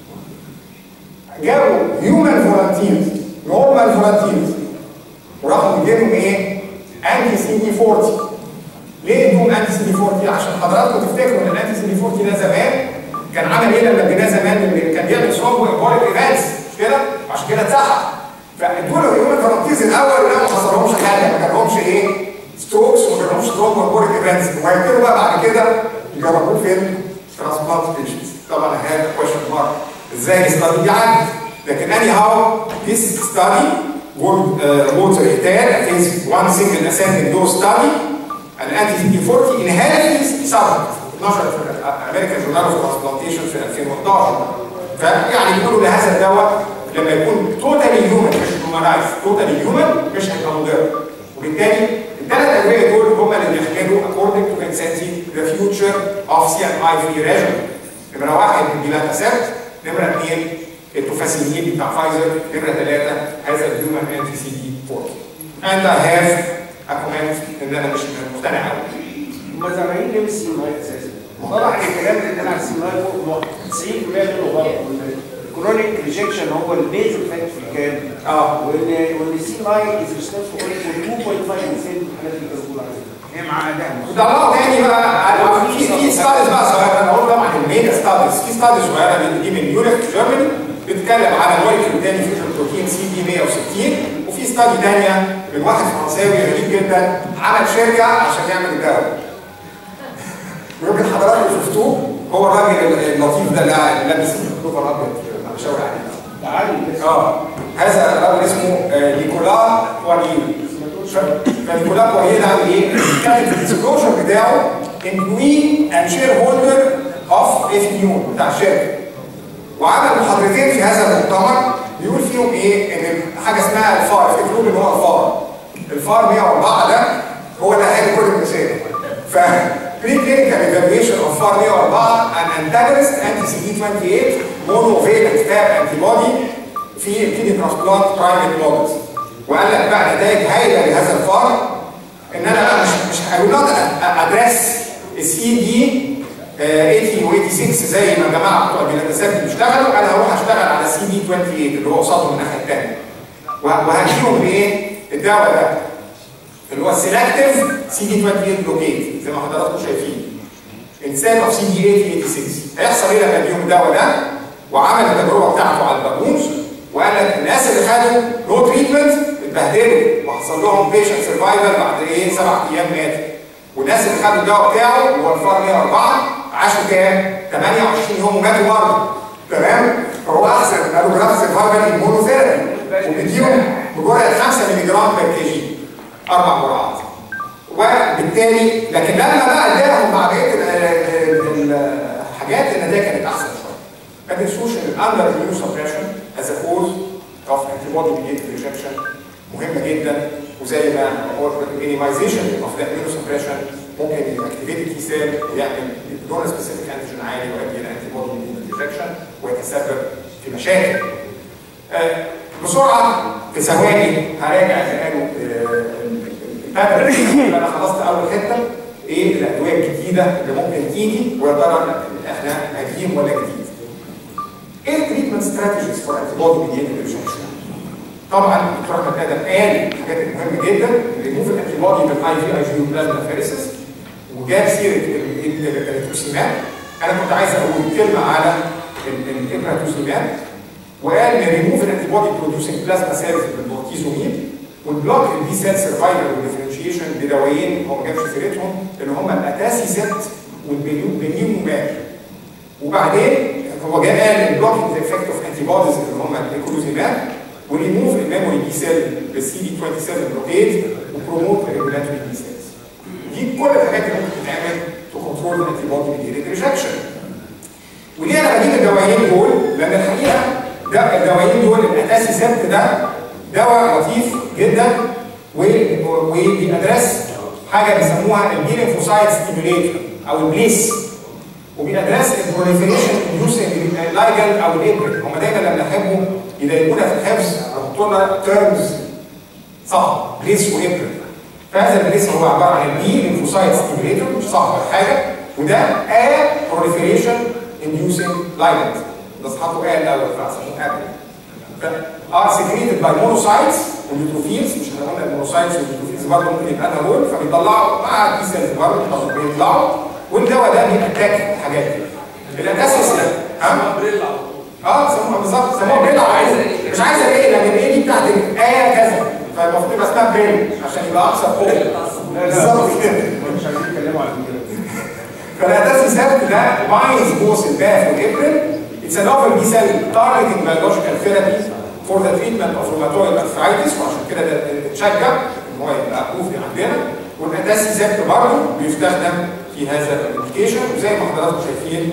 S2: جابوا هيومن فولنتيرز نورمال فولنتيرز وراحوا مدينهم ايه؟ انتي سي دي 40 ليه ادوهم انتي سي دي 40 عشان حضراتكم تفتكروا ان الانتي سي دي 40 ده زمان كان عمل ايه لما اديناه زمان اللي كان بيعمل ثرومبو امبوليك ايفنتس مش كده؟ عشان كده اتسحب فادوا له هيومن فولنتيرز الاول لا ما حصلهمش حاجه ما كانهمش ايه؟ ستروكس وما كانهمش ثرومبو امبوليك ايفنتس وهيبتدوا بقى بعد كده يجربوه فين؟ ترانسبلانت بيشنتس طبعا هذا كويشن مارك ازاي الاستادي دي عدت لكن اني هاو ذيس ستادي would uh, would return a phase one single ascending dose study an anti-CD40 in healthy subjects 12 في امريكان جورنال اوف ترانسبلانتيشن في 2011 فيعني بيقولوا لهذا الدواء لما يكون توتالي هيومن مش هيومنايز توتالي هيومن مش هيبقى مضر وبالتالي الثلاث ادويه دول هم اللي بيحتاجوا according to Vincenti the future of CNI free regimen نمره واحد البيلاتاسيبت نمره اثنين التوفاسينين بتاع فايزر نمره ثلاثه هذا الهيومن انتي سي دي 40 and I have a comment ان انا مش مقتنع قوي
S1: هم زارعين ليه السي ماي اساسا؟ طبعا الكلام اللي انا على السي ماي فوق 90% منه غلط الكرونيك ريجكشن هو البيزك فاكت في الكلام
S2: اه
S1: وان وان السي ماي از ريسبونسبل اونلي فور 2.5% من الحالات اللي بتقول عليها هي معاها
S2: وطلعوا تاني بقى في في ستاديز بقى صغيره انا قلت طبعا الميجا ستاديز في ستاديز صغيره من دي من يونيك جيرماني بتتكلم على مولكيول تاني فيوجن بروتين سي دي 160 وفي ستادي تانيه من واحد فرنساوي غريب جدا عمل شركه عشان يعمل الدواء ويمكن حضراتكم شفتوه هو الراجل اللطيف ده اللي قاعد لابس البلوفر الابيض انا بشاور عليه
S1: تعالي
S2: اه هذا الراجل اسمه آه، نيكولا بوالين فنيكولا بوالين عمل ايه؟ كان الديسكلوجر بتاعه امبلوي اند شير هولدر اوف اف نيو بتاع الشركه وعمل محاضرتين في هذا المؤتمر بيقول فيهم ايه ان حاجه اسمها الفار افتكروا ان هو الفار الفار 104 ده هو اللي هيعمل كل المشاكل ف preclinical evaluation of FAR 104 an antagonist anti-CD28 monovalent fab antibody في الكيدني ترانسبلانت برايمري مودلز وقال لك بقى نتائج هايله لهذا الفار ان انا بقى مش مش هقول ادريس السي دي 80 و 86 زي ما الجماعه بتوع البيلاتسات بيشتغلوا انا هروح اشتغل على سي دي 28 اللي هو قصادهم من الناحيه الثانيه وهديهم بايه؟ الدواء ده اللي هو السيلكتيف سي دي 28 بلوكيت زي ما حضراتكم شايفين انسان اوف سي دي 80 86 هيحصل ايه لما اديهم الدواء ده وعمل التجربه بتاعته على البابونز وقال لك الناس اللي خدوا نو تريتمنت اتبهدلوا وحصل لهم بيشنت سرفايفل بعد ايه سبع ايام ماتوا والناس اللي خدوا الدواء بتاعه اللي هو الفار 104 عاشوا كام؟ 28 يوم وماتوا برضه تمام؟ فهو احسن قالوا جراف سرفايفل المونوثيرابي وبيديهم بجرعه 5 مللي جرام بير كي جي اربع جرعات وبالتالي لكن لما بقى اداهم مع بقيه الحاجات النتائج كانت احسن شويه ما تنسوش ان الاندر اميون سبريشن از ا كوز اوف انتي بودي ميديتد ريجكشن مهمه جدا وزي ما هو المينيمايزيشن اوف ذا اميون سبريشن ممكن يأكتيفيت التي سيل ويعمل دون سبيسيفيك انتيجين عالي ويؤدي الى انتي بودي ميديتد ريجكشن ويتسبب في مشاكل آه بسرعه في ثواني هراجع زي ما قالوا انا خلصت اول حته ايه الادويه الجديده اللي ممكن تيجي ويا ترى احنا قديم ولا جديد. ايه التريتمنت استراتيجيز فور انتي بودي ميديتد ريجكشن؟ طبعا الدكتور احمد ادم قال حاجات مهمه جدا ريموف الانتي بودي من اي في اي جي بلازما فيرسس وجاب سيره الريتوسيماب انا كنت عايز اقول كلمه على الابراتوسيماب وقال ان ريموف الانتي بودي بروديوسنج بلازما سيلز بالبورتيزوميد والبلوك البي سيل سرفايفل والديفرنشيشن بدوايين هو ما جابش سيرتهم اللي هم الاتاسيزت والبنيوماب وبعدين هو جه قال البلوك ذا افكت اوف انتي بوديز اللي هم الايكولوزيماب وريموف الميموري بي سيل بالسي دي 27 بلوكيد وبروموت ريجولاتوري بي سيلز دي كل الحاجات اللي ممكن تتعمل تو كنترول الانتي بودي ميديتد ريجكشن وليه انا بجيب الدوايين دول؟ لان الحقيقه ده الدوايين دول الاتاسيزت ده دواء لطيف جدا وبيأدرس حاجه بيسموها البي ليمفوسايت ستيميوليتور او البليس وبيأدرس البروليفريشن انديوسنج لايجن او الابريد هم دايما لما يحبوا يضايقونا في الحفظ يحطوا لنا تيرمز صعب بليس وابريد فهذا البليس هو عباره عن البي ليمفوسايت ستيميوليتور مش صعب ولا حاجه وده ا بروليفريشن انديوسنج لايجن ده صحته ا الاول فسموه ابريد are secreted by monocytes والنيوتروفيلز مش احنا قلنا المونوسايتس والنيوتروفيلز برضه ممكن يبقى لها رول فبيطلعوا مع التي سيلز برضه بيطلعوا والدواء ده بيأتاك الحاجات دي الاساس ده ها؟ اه سموها بالظبط سموها بريلا عايزه مش عايزه ايه لكن ايه دي بتاعت ايه كذا فالمفروض يبقى اسمها بريل عشان يبقى اكثر قوه بالظبط كده
S1: مش عايزين يتكلموا على كده
S2: فالاساس ده باينز بوث الباث والابريل It's a novel B cell targeting biological therapy for the treatment of rheumatoid arthritis وعشان كده ده اتشجع ان هو يبقى ابروفد عندنا والاساسي زبط برضه بيستخدم في هذا الابلكيشن وزي ما حضراتكم شايفين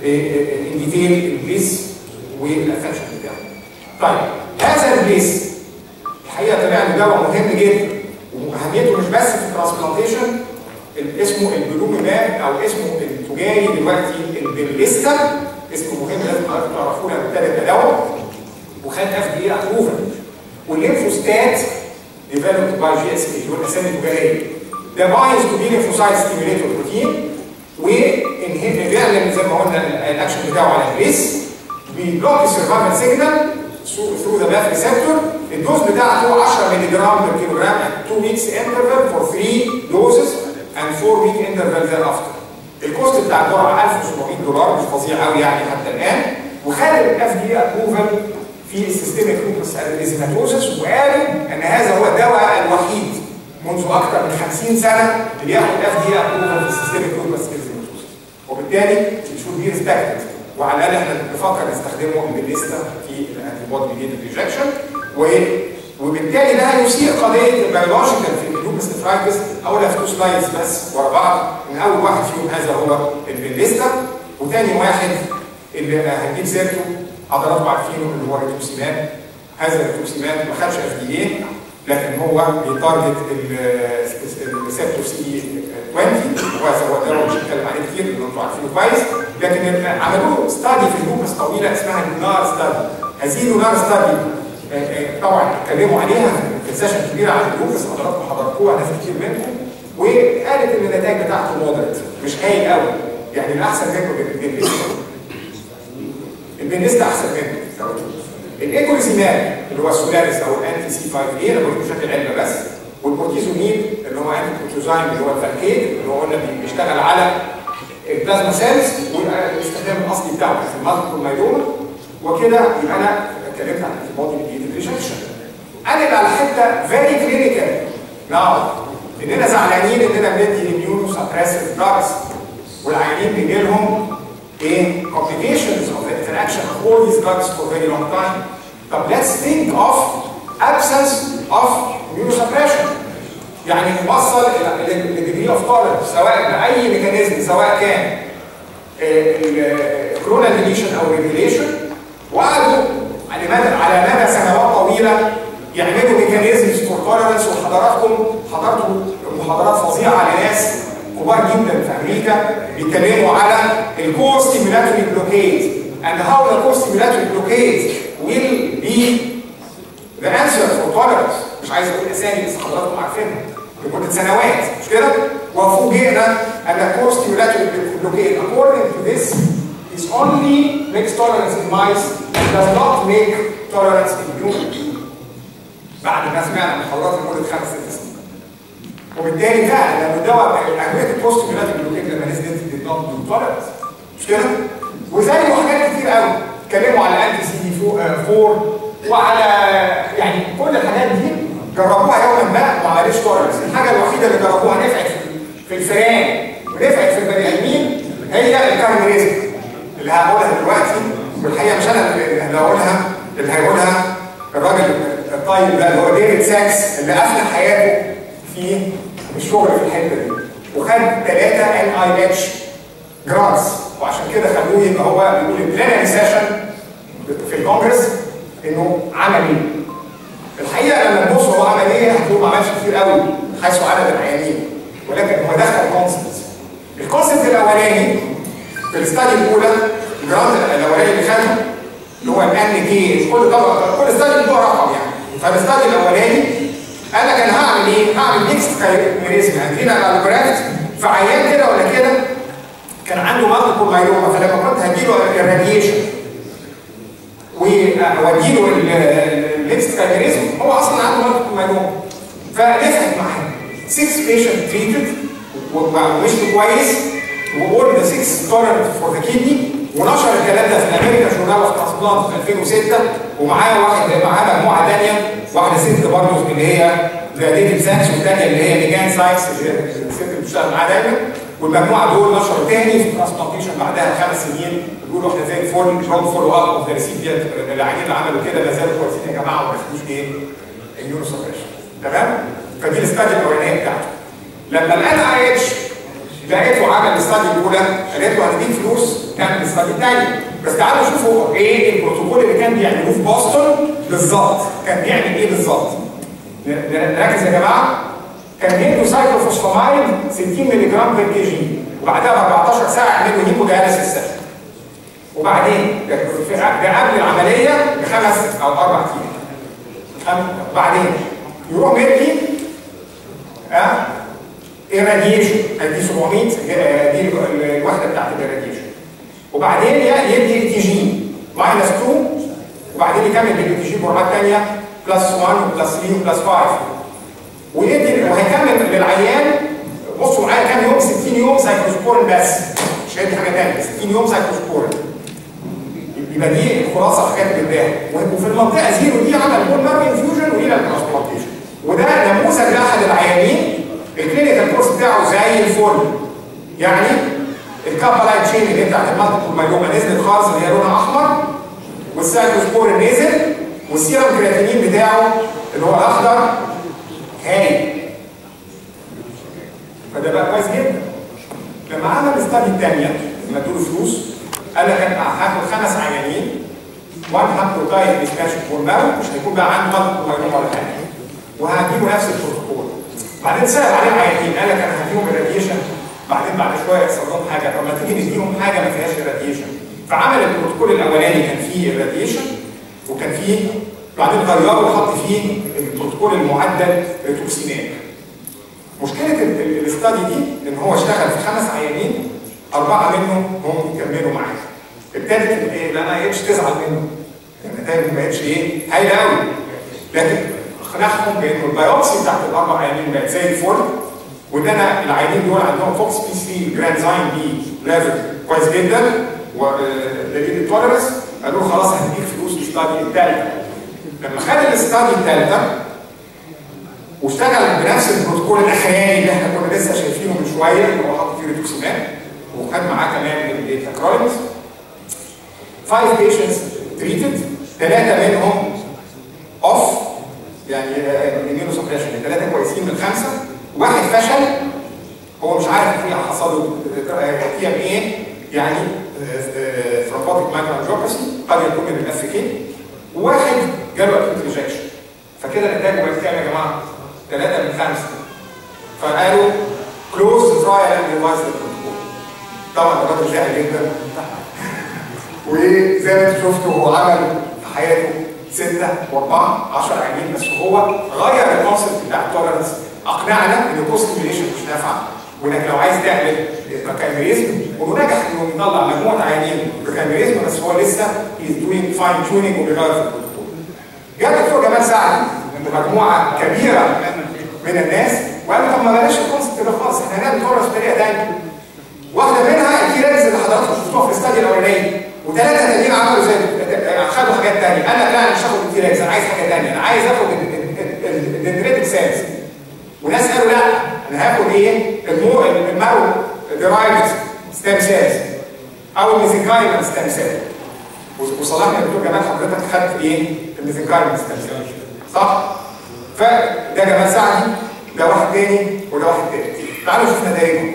S2: ان ديتيل البليس والافكشن بتاعه. طيب هذا البليس الحقيقه طلع له دواء مهم جدا واهميته مش بس في الترانسبلانتيشن اسمه البلوميماب او اسمه التجاري دلوقتي البليستا اسمه مهم لازم حضرتك تعرفوه لما ابتدى دواء وخد اف دي ابروفل والليمفوستات ديفلوبد باي جي اس بي والاسامي التجاريه ده بايز تو بي ليمفوسايت ستيميوليتور بروتين وبيعمل زي ما قلنا الاكشن بتاعه على البيس بيبلوك السرفايفل سيجنال ثرو ذا باث ريسبتور الدوز بتاعته 10 مللي جرام بر كيلو جرام 2 ويكس انترفال فور 3 دوزز اند 4 ويك انترفال ذير افتر الكوست بتاع الجرعه 1700 دولار مش فظيع قوي يعني حتى الان وخد الاف دي ابروفل في السيستميك لوبس اريزيماتوزس وقالوا ان هذا هو الدواء الوحيد منذ اكثر من 50 سنه اللي ياخد اف دي ابروفل في السيستميك لوبس اريزيماتوزس وبالتالي شود بي ريسبكتد وعلى الاقل احنا بنفكر نستخدمه بالليستا في الانتي بودي ميديتد ريجكشن وبالتالي ده هيثير قضيه البيولوجيكال في اللوبس نفرايتس اولها في تو سلايدز بس ورا بعض من اول واحد فيهم هذا هو البنديستا وثاني واحد اللي هنجيب سيرته حضراتكم عارفينه اللي هو الريتوسيماب هذا الريتوسيماب ما خدش اف دي اي لكن هو بيتارجت الريسبتور سي 20 وهذا هو ده مش هنتكلم عليه كتير لان انتم عارفينه كويس لكن عملوا ستادي في اللوبس طويله اسمها النار ستادي هذه النار ستادي طبعا اتكلموا عليها في سيشن كبيره عن اللوبس حضراتكم حضرتوها ناس كتير منكم وقالت ان النتائج بتاعته مودريت مش هايل قوي يعني الاحسن منه البنليستا البنليستا احسن منه الايكوليزيماب اللي هو السولاريس او الانتي سي 5 اي انا بقول بشكل علمي بس والبورتيزونيد اللي هو انتي بروتوزايم اللي هو الفالكيت اللي هو قلنا بيشتغل على البلازما سيلز والاستخدام الاصلي بتاعه في المالتيبل مايلوما وكده يبقى انا اتكلمت عن الانتي ميديتد ريجكشن انا على حته فيري كلينيكال ناو اننا زعلانين اننا بندي اميونو سبريسيف دراجز والعيانين بيجي لهم ايه complications of the interaction of all these drugs for very long time طب let's think of absence of immunosuppression يعني نوصل لديجري اوف tolerance سواء باي ميكانيزم سواء كان الكرونال ديليشن او ريجوليشن وقعدوا على مدى على مدى سنوات طويله يعملوا ميكانيزمز فور توليرنس وحضراتكم حضرتوا محاضرات فظيعه لناس كبار جدا في امريكا بيتكلموا على الكور ستيمولاتوري بلوكيد and how the core stimulatory blockade will be the answer for tolerance مش عايز اقول اسامي بس حضراتكم عارفينها لمده سنوات مش كده؟ وفوجئنا ان الكور ستيمولاتوري blockade according to this is only makes tolerance in mice and does not make tolerance in humans بعد ما سمعنا محاضرات لمده خمس ست سنين وبالتالي فعلا لما الدواء ادويه البوست ميلاتيك بلوكيد لما نزلت دي نوت دو تولرنس مش كده؟ وزي حاجات كتير قوي اتكلموا على انتي سي دي 4 وعلى يعني كل الحاجات دي جربوها يوما ما وما عملتش تولرنس الحاجه الوحيده اللي جربوها نفعت في الفئران ونفعت في البني ادمين هي الكارنيزم اللي هقولها دلوقتي والحقيقه مش انا اللي هقولها اللي هيقولها الراجل الطيب ده اللي هو ديفيد ساكس اللي افنى حياته في الشغل في الحته دي وخد ثلاثه ان اي اتش جرانتس وعشان كده خلوه يبقى هو بيقول البلانري سيشن في الكونجرس انه عملي الحقيقه لما تبص هو عمل ايه هتلاقوه ما عملش كتير قوي حيث عدد العيانين ولكن هو دخل كونسبت الكونسبت الاولاني في الاستادي الاولى الجرانت الاولاني اللي خده اللي هو الان كي كل طبقه كل استادي له رقم يعني فالاستادي الاولاني انا كان هعمل ايه؟ هعمل ميكس كايميريزم هدينا الالوجرافت في عيان كده ولا كده كان عنده مالتيبل مايلوما فلما كنت هديله الراديشن واديله الميكس كايميريزم هو اصلا عنده مالتيبل مايلوما فنفعت معاه 6 بيشنت تريتد ومش كويس وقول ذا 6 تورنت فور ذا كيدني ونشر الكلام ده في الامريكا جورنال اوف ترانسبلانت في 2006 ومعاه واحد معاه مجموعه ثانيه واحده ست برضه اللي هي ديفيد سانكس والثانيه اللي هي ميجان سايكس اللي هي الست اللي بتشتغل معاه دايما والمجموعه دول نشروا تاني في ترانسبلانتيشن بعدها خمس سنين بيقولوا احنا زي الفل جون فولو اب اوف ذا ريسيبيانت العيانين اللي عملوا كده لا زالوا كويسين يا جماعه وما خدوش ايه؟ اليورو سبريشن تمام؟ فدي الاستادي الاولانيه بتاعته لما الان اي اتش لقيته عمل الاستادي الاولى قالت له هنديك فلوس تعمل الاستادي الثاني بس تعالوا شوفوا ايه البروتوكول اللي كان بيعملوه في بوسطن بالظبط كان بيعمل ايه بالظبط نركز يا جماعه كان بيدوا سايكلوفوسفامايد 60 مللي جرام بير كي جي وبعدها ب 14 ساعه يعملوا هيمو دياليسيس وبعدين ده قبل العمليه بخمس او اربع ايام بعدين يروح مدي ها irradiation ادي 700 دي الوحده بتاعت الراديشن وبعدين يدي اي تي جي ماينس 2 وبعدين يكمل بالاي تي جي جرعات ثانيه بلس 1 وبلس 3 وبلس 5 ويدي وهيكمل للعيان بصوا معايا كام يوم 60 يوم سايكلوسبورين بس مش هيدي حاجه ثانيه 60 يوم سايكلوسبورين يبقى دي الخلاصه حاجات بتبان وفي المنطقه زيرو دي عمل بول مارك انفيوجن ورينال ترانسبلانتيشن وده نموذج لاحد العيانين الكلينيكال كورس بتاعه زي الفل يعني الكابا لايت تشين اللي هي بتاعت المالتيبل مايلوما نزلت خالص اللي هي لونها احمر والسايكلوسبورين نزل والسيرم كرياتينين بتاعه اللي هو الاخضر هايل فده بقى كويس جدا لما عمل الاستادي الثانيه لما ادوا له فلوس قال لك انا هاخد خمس عيانين واحد هاخده تايب اكسبانشن بون مارو مش هيكون بقى عنده مالتيبل مايلوما ولا حاجه وهجيبه نفس البروتوكول بعدين سال عليه عيانين قال لك انا هديهم الراديشن بعدين بعد شويه يحصل لهم حاجه طب ما تيجي نديهم حاجه ما فيهاش الراديشن فعمل البروتوكول الاولاني كان فيه الراديشن وكان فيه بعدين غيره وحط فيه البروتوكول المعدل للتوكسينات مشكله الاستادي دي ان هو اشتغل في خمس عيانين اربعه منهم هم كملوا معاه ابتدت الام اي اتش تزعل منه النتائج ما بقتش ايه هايله قوي لكن اقنعهم بانه البيوبسي بتاعت الاربع عيانين بقت زي الفل وان انا العيانين دول عندهم فوكس بي 3 جرانزاين بي ليفل كويس جدا ولقيت التولرنس قالوا له خلاص هنديك فلوس الاستادي الثالثه لما خد الاستادي الثالثه واشتغل بنفس البروتوكول الاخراني اللي احنا كنا لسه شايفينه من شويه اللي هو حاطط فيه ريتوكسيماب وخد معاه كمان التكرارنس 5 patients treated ثلاثه منهم اوف يعني اميونو سبريشن ثلاثه كويسين من خمسه واحد فشل هو مش عارف ايه حصل له تي ام ايه يعني ثرومبوتيك مايكروانجيوباثي قد يكون من الافريكين وواحد جاله اكيوت ريجكشن فكده نتائجه بقت كام يا جماعه؟ ثلاثه من خمسه فقالوا كلوز ترايل اند ريفايز طبعا الراجل زعل جدا وزي ما انتم شفتوا هو عمل في حياته ستة وأربعة 10 عينين بس هو غير الكونسيبت بتاع التولرنس أقنعنا إن البوست ستيميوليشن مش نافعة وإنك لو عايز تعمل بكاميريزم ونجح إنه يطلع مجموعة عيانين بكاميريزم بس هو لسه هيز دوينج فاين تيونينج وبيغير في البروتوكول. جاب الدكتور جمال سعد مجموعة كبيرة من الناس وقال طب ما بلاش الكونسيبت ده خالص احنا هنعمل تولرنس بطريقة تانية. واحدة منها الكيرانز اللي حضراتكم شفتوها في الاستادي الأولانية وثلاثه تانيين عملوا زي خدوا حاجات ثانيه قال لك لا انا مش هاخد التيراكس انا عايز حاجه ثانيه انا عايز اخد الدندريتك سيلز وناس قالوا لا انا هاخد ايه المو المارو ديرايفد ستيم سيلز او الميزنكايمال ستيم سيل وصلحنا يا دكتور جمال حضرتك خدت ايه الميزنكايمال ستيم سيل صح فده جمال سعدي ده واحد تاني وده واحد تاني تعالوا نشوف نتائجهم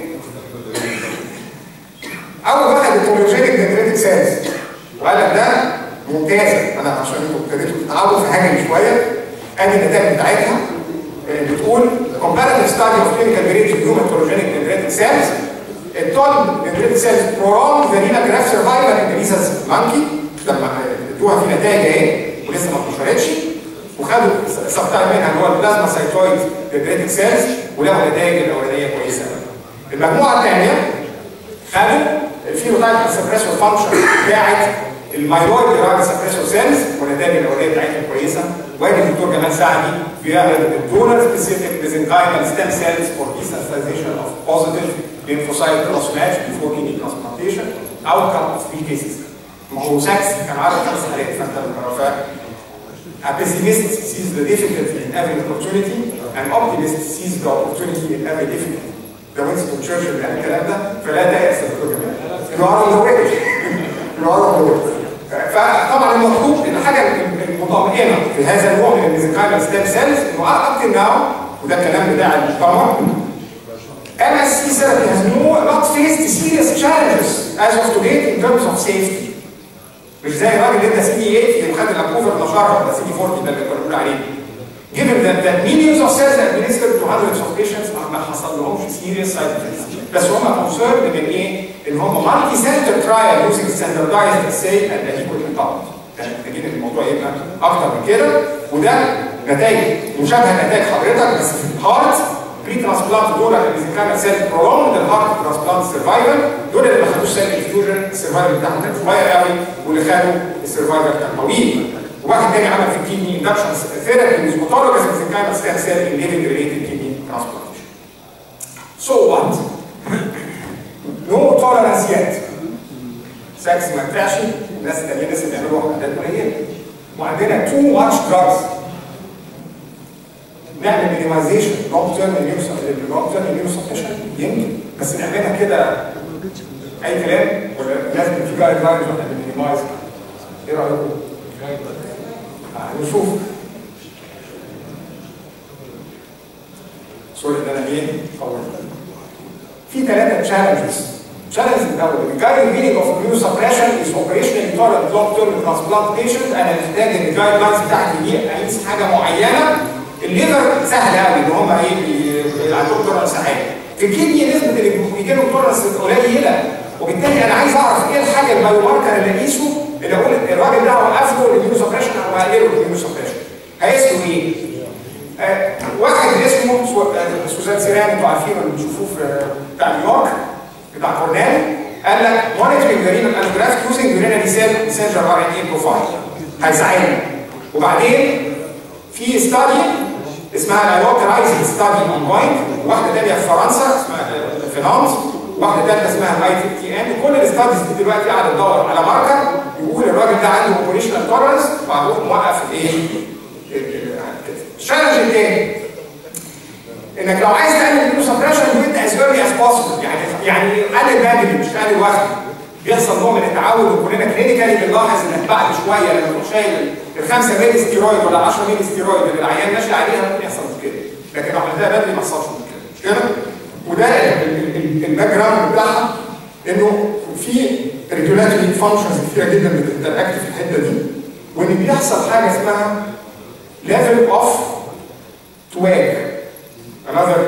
S2: اول واحد الكوميوجينيك دندريتك سيلز وقال لك ده ممتازه انا عشان انتوا ابتديتوا تتعبوا في حاجه من شويه ادي النتائج بتاعتها بتقول comparative study of clinical range of human heterogenic dendritic cells التول dendritic cells prolong the renal graft survival in the rhesus monkey لما ادوها في نتائج اهي ولسه ما اتنشرتش وخدوا سبتايم منها اللي هو البلازما سايتويد dendritic cells ولقوا نتائج الاولانيه كويسه المجموعه الثانيه خدوا الفينوتايب سبريسور فانكشن بتاعت المايلويد ديرايد سبريسور سيلز والنتائج الاوليه بتاعتها كويسه وادي الدكتور جمال سعدي بيعمل الدونر سبيسيفيك ميزنكايمال ستيم سيلز فور desensitization of positive lymphocyte cross match before kidney transplantation outcome of three cases ما هو ساكس كان عارف خمس حالات فانت A pessimist sees the difficulty in every opportunity, an optimist sees the opportunity in every difficulty. ده وينستون تشرشل قال الكلام ده فلا تيأس يا دكتور جمال. You are on the way. You are on the way. فطبعا المطلوب ان الحاجه المطمئنه في هذا النوع من الميزنكايمال ستيم سيلز انه اب تو ناو وده الكلام بتاع المؤتمر MSC therapy has no not faced serious challenges as of today in terms of safety. مش زي الراجل اللي ادى سي دي 8 اللي خد الابروفر نشرها ولا سي دي 40 ده اللي كنا بنقول عليه. Given that, that millions of cells administered to hundreds of patients ما حصل لهمش serious side effects. بس هم concerned من ايه؟ ان هم multi center trial using standardized assay and adequate method. يعني محتاجين الموضوع يبقى اكتر من كده وده نتائج مشابهه لنتائج حضرتك بس في الهارت بري ترانسبلانت دول اللي كان سيل برولونج الهارت ترانسبلانت سرفايفل دول اللي ما خدوش سيل انفيوجن السرفايفل بتاعهم كان صغير قوي واللي خدوا السرفايفل كان طويل وواحد تاني عمل في الكيدني اندكشن ثيرابي with autologous mesenchymal stem cell in living related kidney transplantation. So what? No tolerance yet. سكس ما ينفعش الناس التانيين لسه بيعملوا حاجات قليله وعندنا تو ماتش دراجز نعمل مينيمايزيشن لونج تيرم لونج تيرم اميونو سبريشن يمكن بس نعملها كده اي كلام ولا لازم في جايد لاينز واحنا بنمينيمايز ايه رايكم؟ نشوف سوري ان انا ايه طولت في ثلاثه تشالنجز Challenge الاول الجايد مينينج اوف immune suppression is operational intolerant long term transplant patient انا محتاج ان الجايد لاينز بتاعتي دي اقيس حاجه معينه الليفر سهل قوي ان هم ايه بي- عندهم تولرنس عالي في الكيدني نسبه اللي بيجي لهم تولرنس قليله وبالتالي انا عايز اعرف ايه الحاجه البايو ماركر اللي اقيسه اللي اقول الراجل ده وقف له الاميون سبريشن او هقلله الاميون سبريشن هيقيس له ايه؟ آه، واحد اسمه سو- آه، سوزان سيران انتوا عارفينه اللي بتشوفوه في بتاع نيويورك بتاع كورنيل قال لك مونيتورنج ذا رينال انوجراف يوزنج يورينال سيل ميسنجر ار ان اي بروفايل هيساعدنا وبعدين في ستادي اسمها الايوكا رايزنج ستادي اون بوينت واحده ثانيه في فرنسا اسمها في نانت واحده ثالثه اسمها اي 50 ان كل الستاديز دي دلوقتي قاعده تدور على ماركر يقول الراجل ده عنده اوبريشنال تولرنس وهنروح موقف الايه الشالنج الثاني انك لو عايز تعمل نيو سبريشن دو ات از ايرلي از بوسيبل يعني يعني قلل بدري مش قلل وقت بيحصل نوع من التعود وكلنا كلينيكالي بنلاحظ انك بعد شويه لما تروح شايل الخمسه ميلي ستيرويد ولا 10 ميلي ستيرويد اللي العيان ماشي عليها ممكن يحصل مشكله لكن لو عملتها بدري ما يحصلش مشكله مش كده؟ وده الباك جراوند بتاعها انه في ريجولاتوري فانكشنز كتيره جدا بتتراكت في الحته دي وان بيحصل حاجه اسمها ليفل اوف تواج another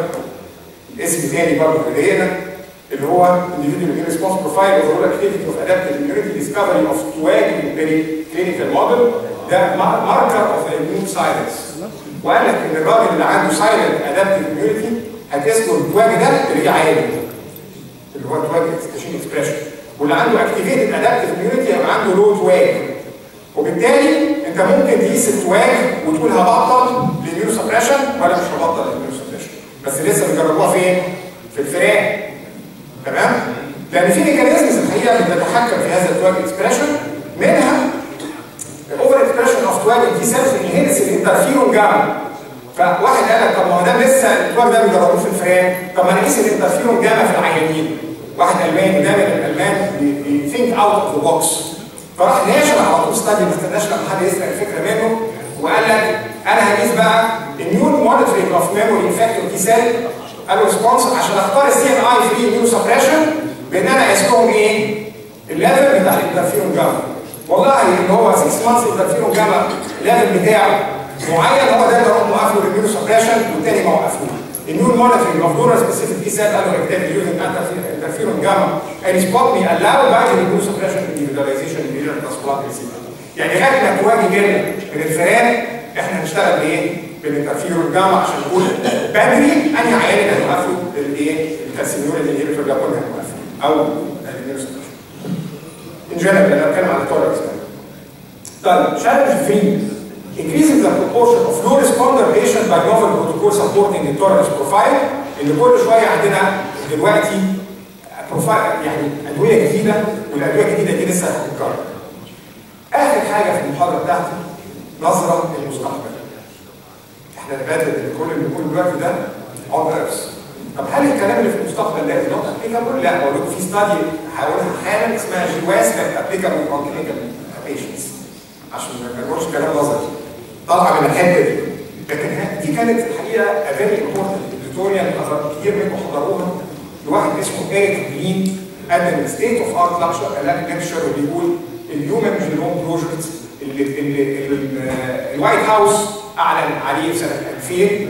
S2: اسم تاني برضه لدينا اللي هو individual immune response profile overall activity of adaptive immunity discovery of TWAG in clinical model ده marker of the immune silence وقال لك ان الراجل اللي عنده silent adaptive immunity هتقيس له التواج ده اللي عالي اللي هو تواج expression expression واللي عنده activated adaptive immunity هيبقى عنده low تواج وبالتالي انت ممكن تقيس التواج وتقول هبطل للنيو سبريشن ولا مش هبطل للنيو سبريشن بس لسه بيجربوها فين؟ في الفئران تمام؟ لان في ميكانيزمز الحقيقه بتتحكم في هذا التواج اكسبريشن منها الاوفر اكسبريشن اوف تواج دي سيلف انهينس الانترفيرون جاما فواحد قال لك طب ما هو ده لسه التواج ده بيجربوه في الفئران طب ما نقيس الانترفيرون جاما في العيانين واحد الماني ده من الالمان بيثينك اوت اوف ذا بوكس فراح ناشر على طول ستادي ما استناش لما حد يسال الفكره منه وقال لك انا هقيس بقى اميون مونيتورنج اوف ميموري انفكتور تي سيل قالوا ريسبونس عشان اختار السي ان اي فري اميون سبريشن بان انا اقيس لهم ايه؟ الليفل بتاع الانترفيرون جاما والله اللي هو 6 مانثس انترفيرون جاما الليفل بتاعه معين هو ده اللي اروح موقف له الاميون سبريشن والتاني ما وقفوش immune monitoring of donor specific T cell allorectal using interferon gamma and spot me allowed by the immune suppression individualization in the transplant receiver. يعني لغايه ما تواجه جانا من الفئران احنا هنشتغل بايه؟ بالانترفيرون جاما عشان نقول بدري انهي عيان اللي هنوقفه الايه؟ الكالسيميون اللي هي بترجع كلها هنوقفه او الاميون سبريشن. ان جنرال انا بتكلم على التولرنس طيب challenge 3 increasing the proportion of low responder patient by novel protocol supporting the tolerance profile اللي كل شويه عندنا دلوقتي بروفايل يعني ادويه جديده والادويه الجديده دي لسه هتتكرر. اخر حاجه في المحاضره بتاعتي نظره للمستقبل. احنا نبادر ان كل اللي بنقوله دلوقتي ده اون ايرث. طب هل الكلام اللي في المستقبل ده نوت ابليكابل؟ لا بقول لكم في ستادي هقولها حالا اسمها جواز كانت ابليكابل اون كلينيكال بيشنتس. عشان ما نقولش كلام نظري. طالعه من الحته دي لكن دي كانت الحقيقه فيري امبورتنت اديتوريال كتير منكم حضروها لواحد اسمه ايريك جرين قدم ستيت اوف ارت لكشر وبيقول الهيومن جينوم بروجكت اللي, اللي, اللي الوايت هاوس اعلن عليه في سنه 2000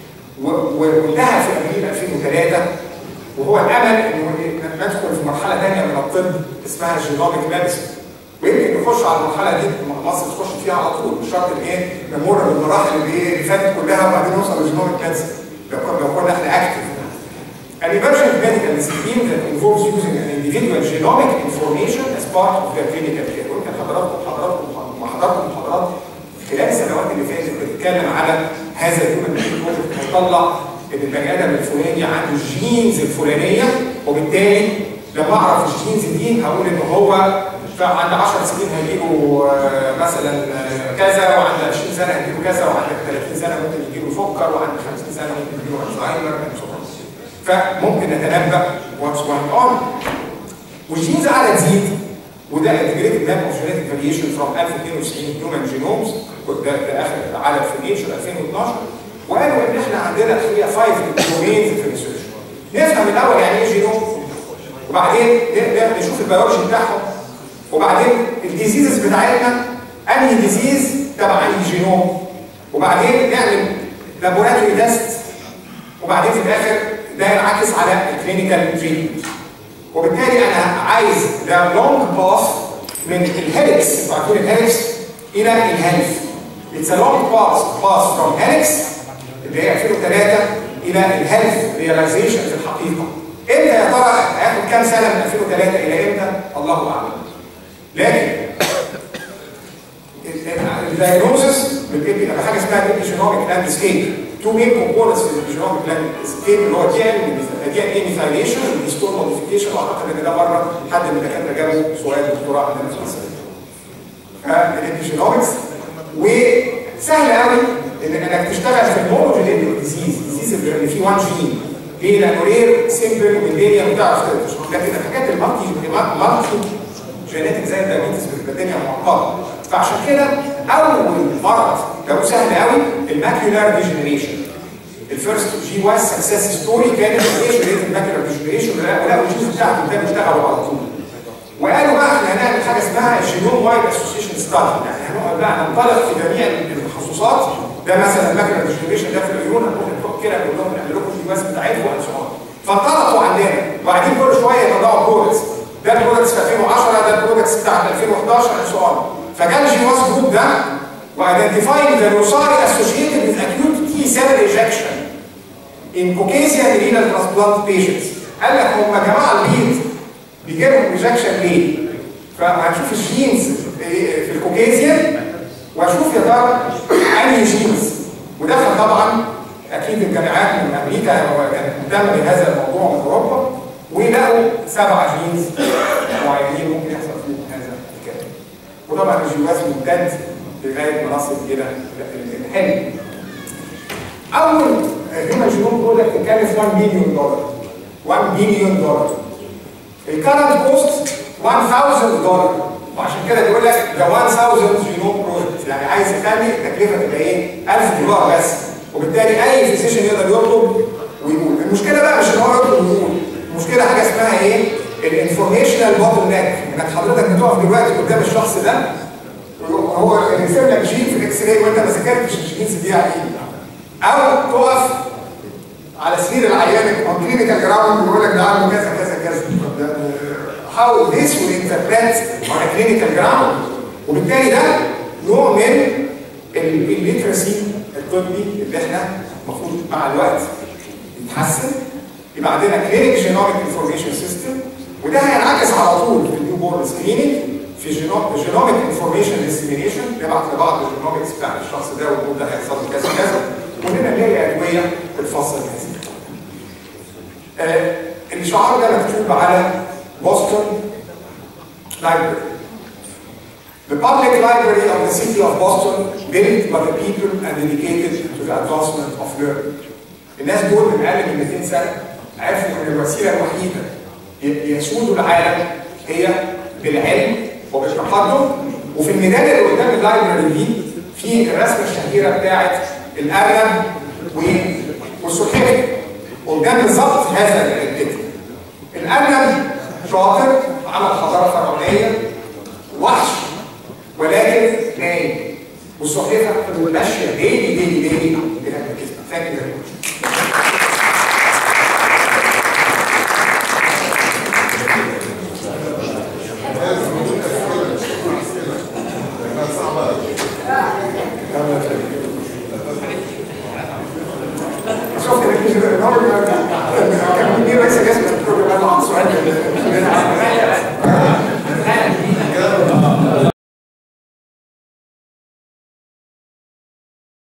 S2: وانتهى في ابريل 2003 وهو الامل انه ندخل في مرحله ثانيه من الطب اسمها جينوميك ميديسن ويمكن نخش على المرحله دي مصر تخش فيها على طول مش شرط الايه نمر بالمراحل اللي ايه اللي فاتت كلها وبعدين نوصل للجينوميك ميديسن لو كنا لو كنا احنا اكتف An emerging medical discipline that involves using an individual genomic information as part of their clinical care. ويمكن حضراتكم حضراتكم وحضراتكم محاضرات خلال السنوات اللي فاتت بتتكلم على هذا الهيومن بروجكت هيطلع ان البني ادم الفلاني عنده الجينز الفلانيه وبالتالي لما اعرف الجينز دي هقول ان هو فعند 10 سنين هيجيله مثلا كذا وعند 20 سنه هيجيله كذا وعند 30 سنه ممكن يجيله سكر وعند 50 سنه ممكن يجيله الزهايمر فممكن نتنبأ واتس جوينج اون والجينز قاعده تزيد وده انتجريتد ماب اوف جينيتك فاريشن فروم 1092 هيومن جينومز ده, ده اخر عدد في نيتشر 2012 وقالوا ان احنا عندنا الحقيقه 5 دومينز في الريسيرش نفهم الاول يعني ايه جينوم وبعدين نبدا نشوف البيولوجي بتاعهم وبعدين الديزيزز بتاعتنا انهي ديزيز تبع انهي جينوم وبعدين نعمل لابوراتوري تيست وبعدين في الاخر ده ينعكس على الكلينيكال تريتمنت وبالتالي انا عايز ده لونج باث من الهيلكس انتوا عارفين الهيلكس الى الهيلث اتس ا لونج باث باث فروم هيلكس اللي هي 2003 الى الهيلث ريلايزيشن في الحقيقه امتى يا ترى هياخد كام سنه من 2003 الى امتى الله اعلم لكن الدايجنوزس بيبقى حاجه اسمها الايبيجينوميك لاندسكيب تو مين كومبوننتس في الايبيجينوميك لاندسكيب اللي هو دي ان دي ان اي ميثايليشن والهيستون موديفيكيشن واعتقد ان ده مره حد من الدكاتره جابه سؤال دكتوراه عندنا في مصر الايبيجينومكس وسهل قوي ان انك تشتغل في المونوجينيك ديزيز ديزيز اللي فيه 1 جين ليه؟ لانه رير سيمبل والدنيا بتعرف تشتغل لكن الحاجات المالتي مالتي جينيتك زي الدايابيتس بتبقى الدنيا معقده فعشان كده اول مرض ده سهل قوي الماكيولار ديجنريشن الفيرست جي واي سكسس ستوري كانت ايش ريت الماكيولار ديجنريشن ولقوا الجينز بتاعته ده بيشتغلوا على طول وقالوا بقى احنا هنعمل حاجه اسمها الجينوم وايد اسوسيشن ستادي يعني هنقعد بقى ننطلق في جميع التخصصات ده مثلا الماكيولار ديجنريشن ده في العيون هنروح نروح كده نقول لهم نعمل لكم الجي واس بتاعتكم وان فانطلقوا عندنا وبعدين كل شويه يطلعوا برودكتس ده البرودكتس في 2010 ده البرودكتس بتاع 2011 and so on فجاء الجي واس جروب ده وايدنتيفاينج ذا لوساري associated with acute T cell rejection in Caucasian renal transplant patients قال لك هم يا جماعه البيض بيجي لهم ريجكشن ليه؟ فهنشوف الجينز في الكوكيزيان واشوف يا ترى انهي جينز ودخل طبعا اكيد الجامعات من امريكا كانت مهتمه بهذا الموضوع من اوروبا ولقوا سبع جينز معينين ممكن يحصل فيهم هذا الكلام وطبعا الجينات ممتد لغايه ما نصل الى الحلم اول هيومن جينوم برودكت تكلف 1 مليون دولار 1 بليون دولار الكارنت كوست 1000 دولار وعشان كده بيقول لك ده 1000 جينوم بروجكت يعني عايز يخلي التكلفه تبقى ايه 1000 دولار بس وبالتالي اي فيزيشن يقدر يطلب ويقول المشكله بقى مش ان هو يطلب ويقول المشكله حاجه اسمها ايه الانفورميشنال بوتل نيك انك حضرتك بتقف دلوقتي قدام الشخص ده هو يرسم لك جين في الاكس راي وانت ما ذاكرتش الجينز دي يعني او تقف على سرير العيان اون كلينيكال جراوند ويقول لك ده عنده كذا كذا كذا how this will interpret on a clinical ground وبالتالي ده نوع من الليترسي الطبي اللي احنا المفروض مع الوقت يتحسن يبقى عندنا كلينيك جينوميك انفورميشن سيستم وده هينعكس على طول في النيو بورن سكريننج في جينوميك انفورميشن ديسيمينيشن نبعت لبعض الجينوميكس بتاع الشخص ده ونقول ده هيحصل له كذا كذا وهنا نلاقي ادويه بتفصل هذه آه الشعار ده مكتوب على Boston Library. The public library of the city of Boston built by the people and dedicated to the advancement of learning. الناس دول من اقل من 200 سنه عرفوا ان الوسيله الوحيده يسودوا العالم هي بالعلم وبالتقدم وفي الميدان اللي قدام اللايبرري دي في الرسمه الشهيره بتاعت الارنب والسلحفاه قدام بالظبط هذا الفكر الارنب شاطر عمل حضاره فرعونيه وحش ولكن نايم والسلحفاه ماشيه ديلي ديلي ديلي ثانك يو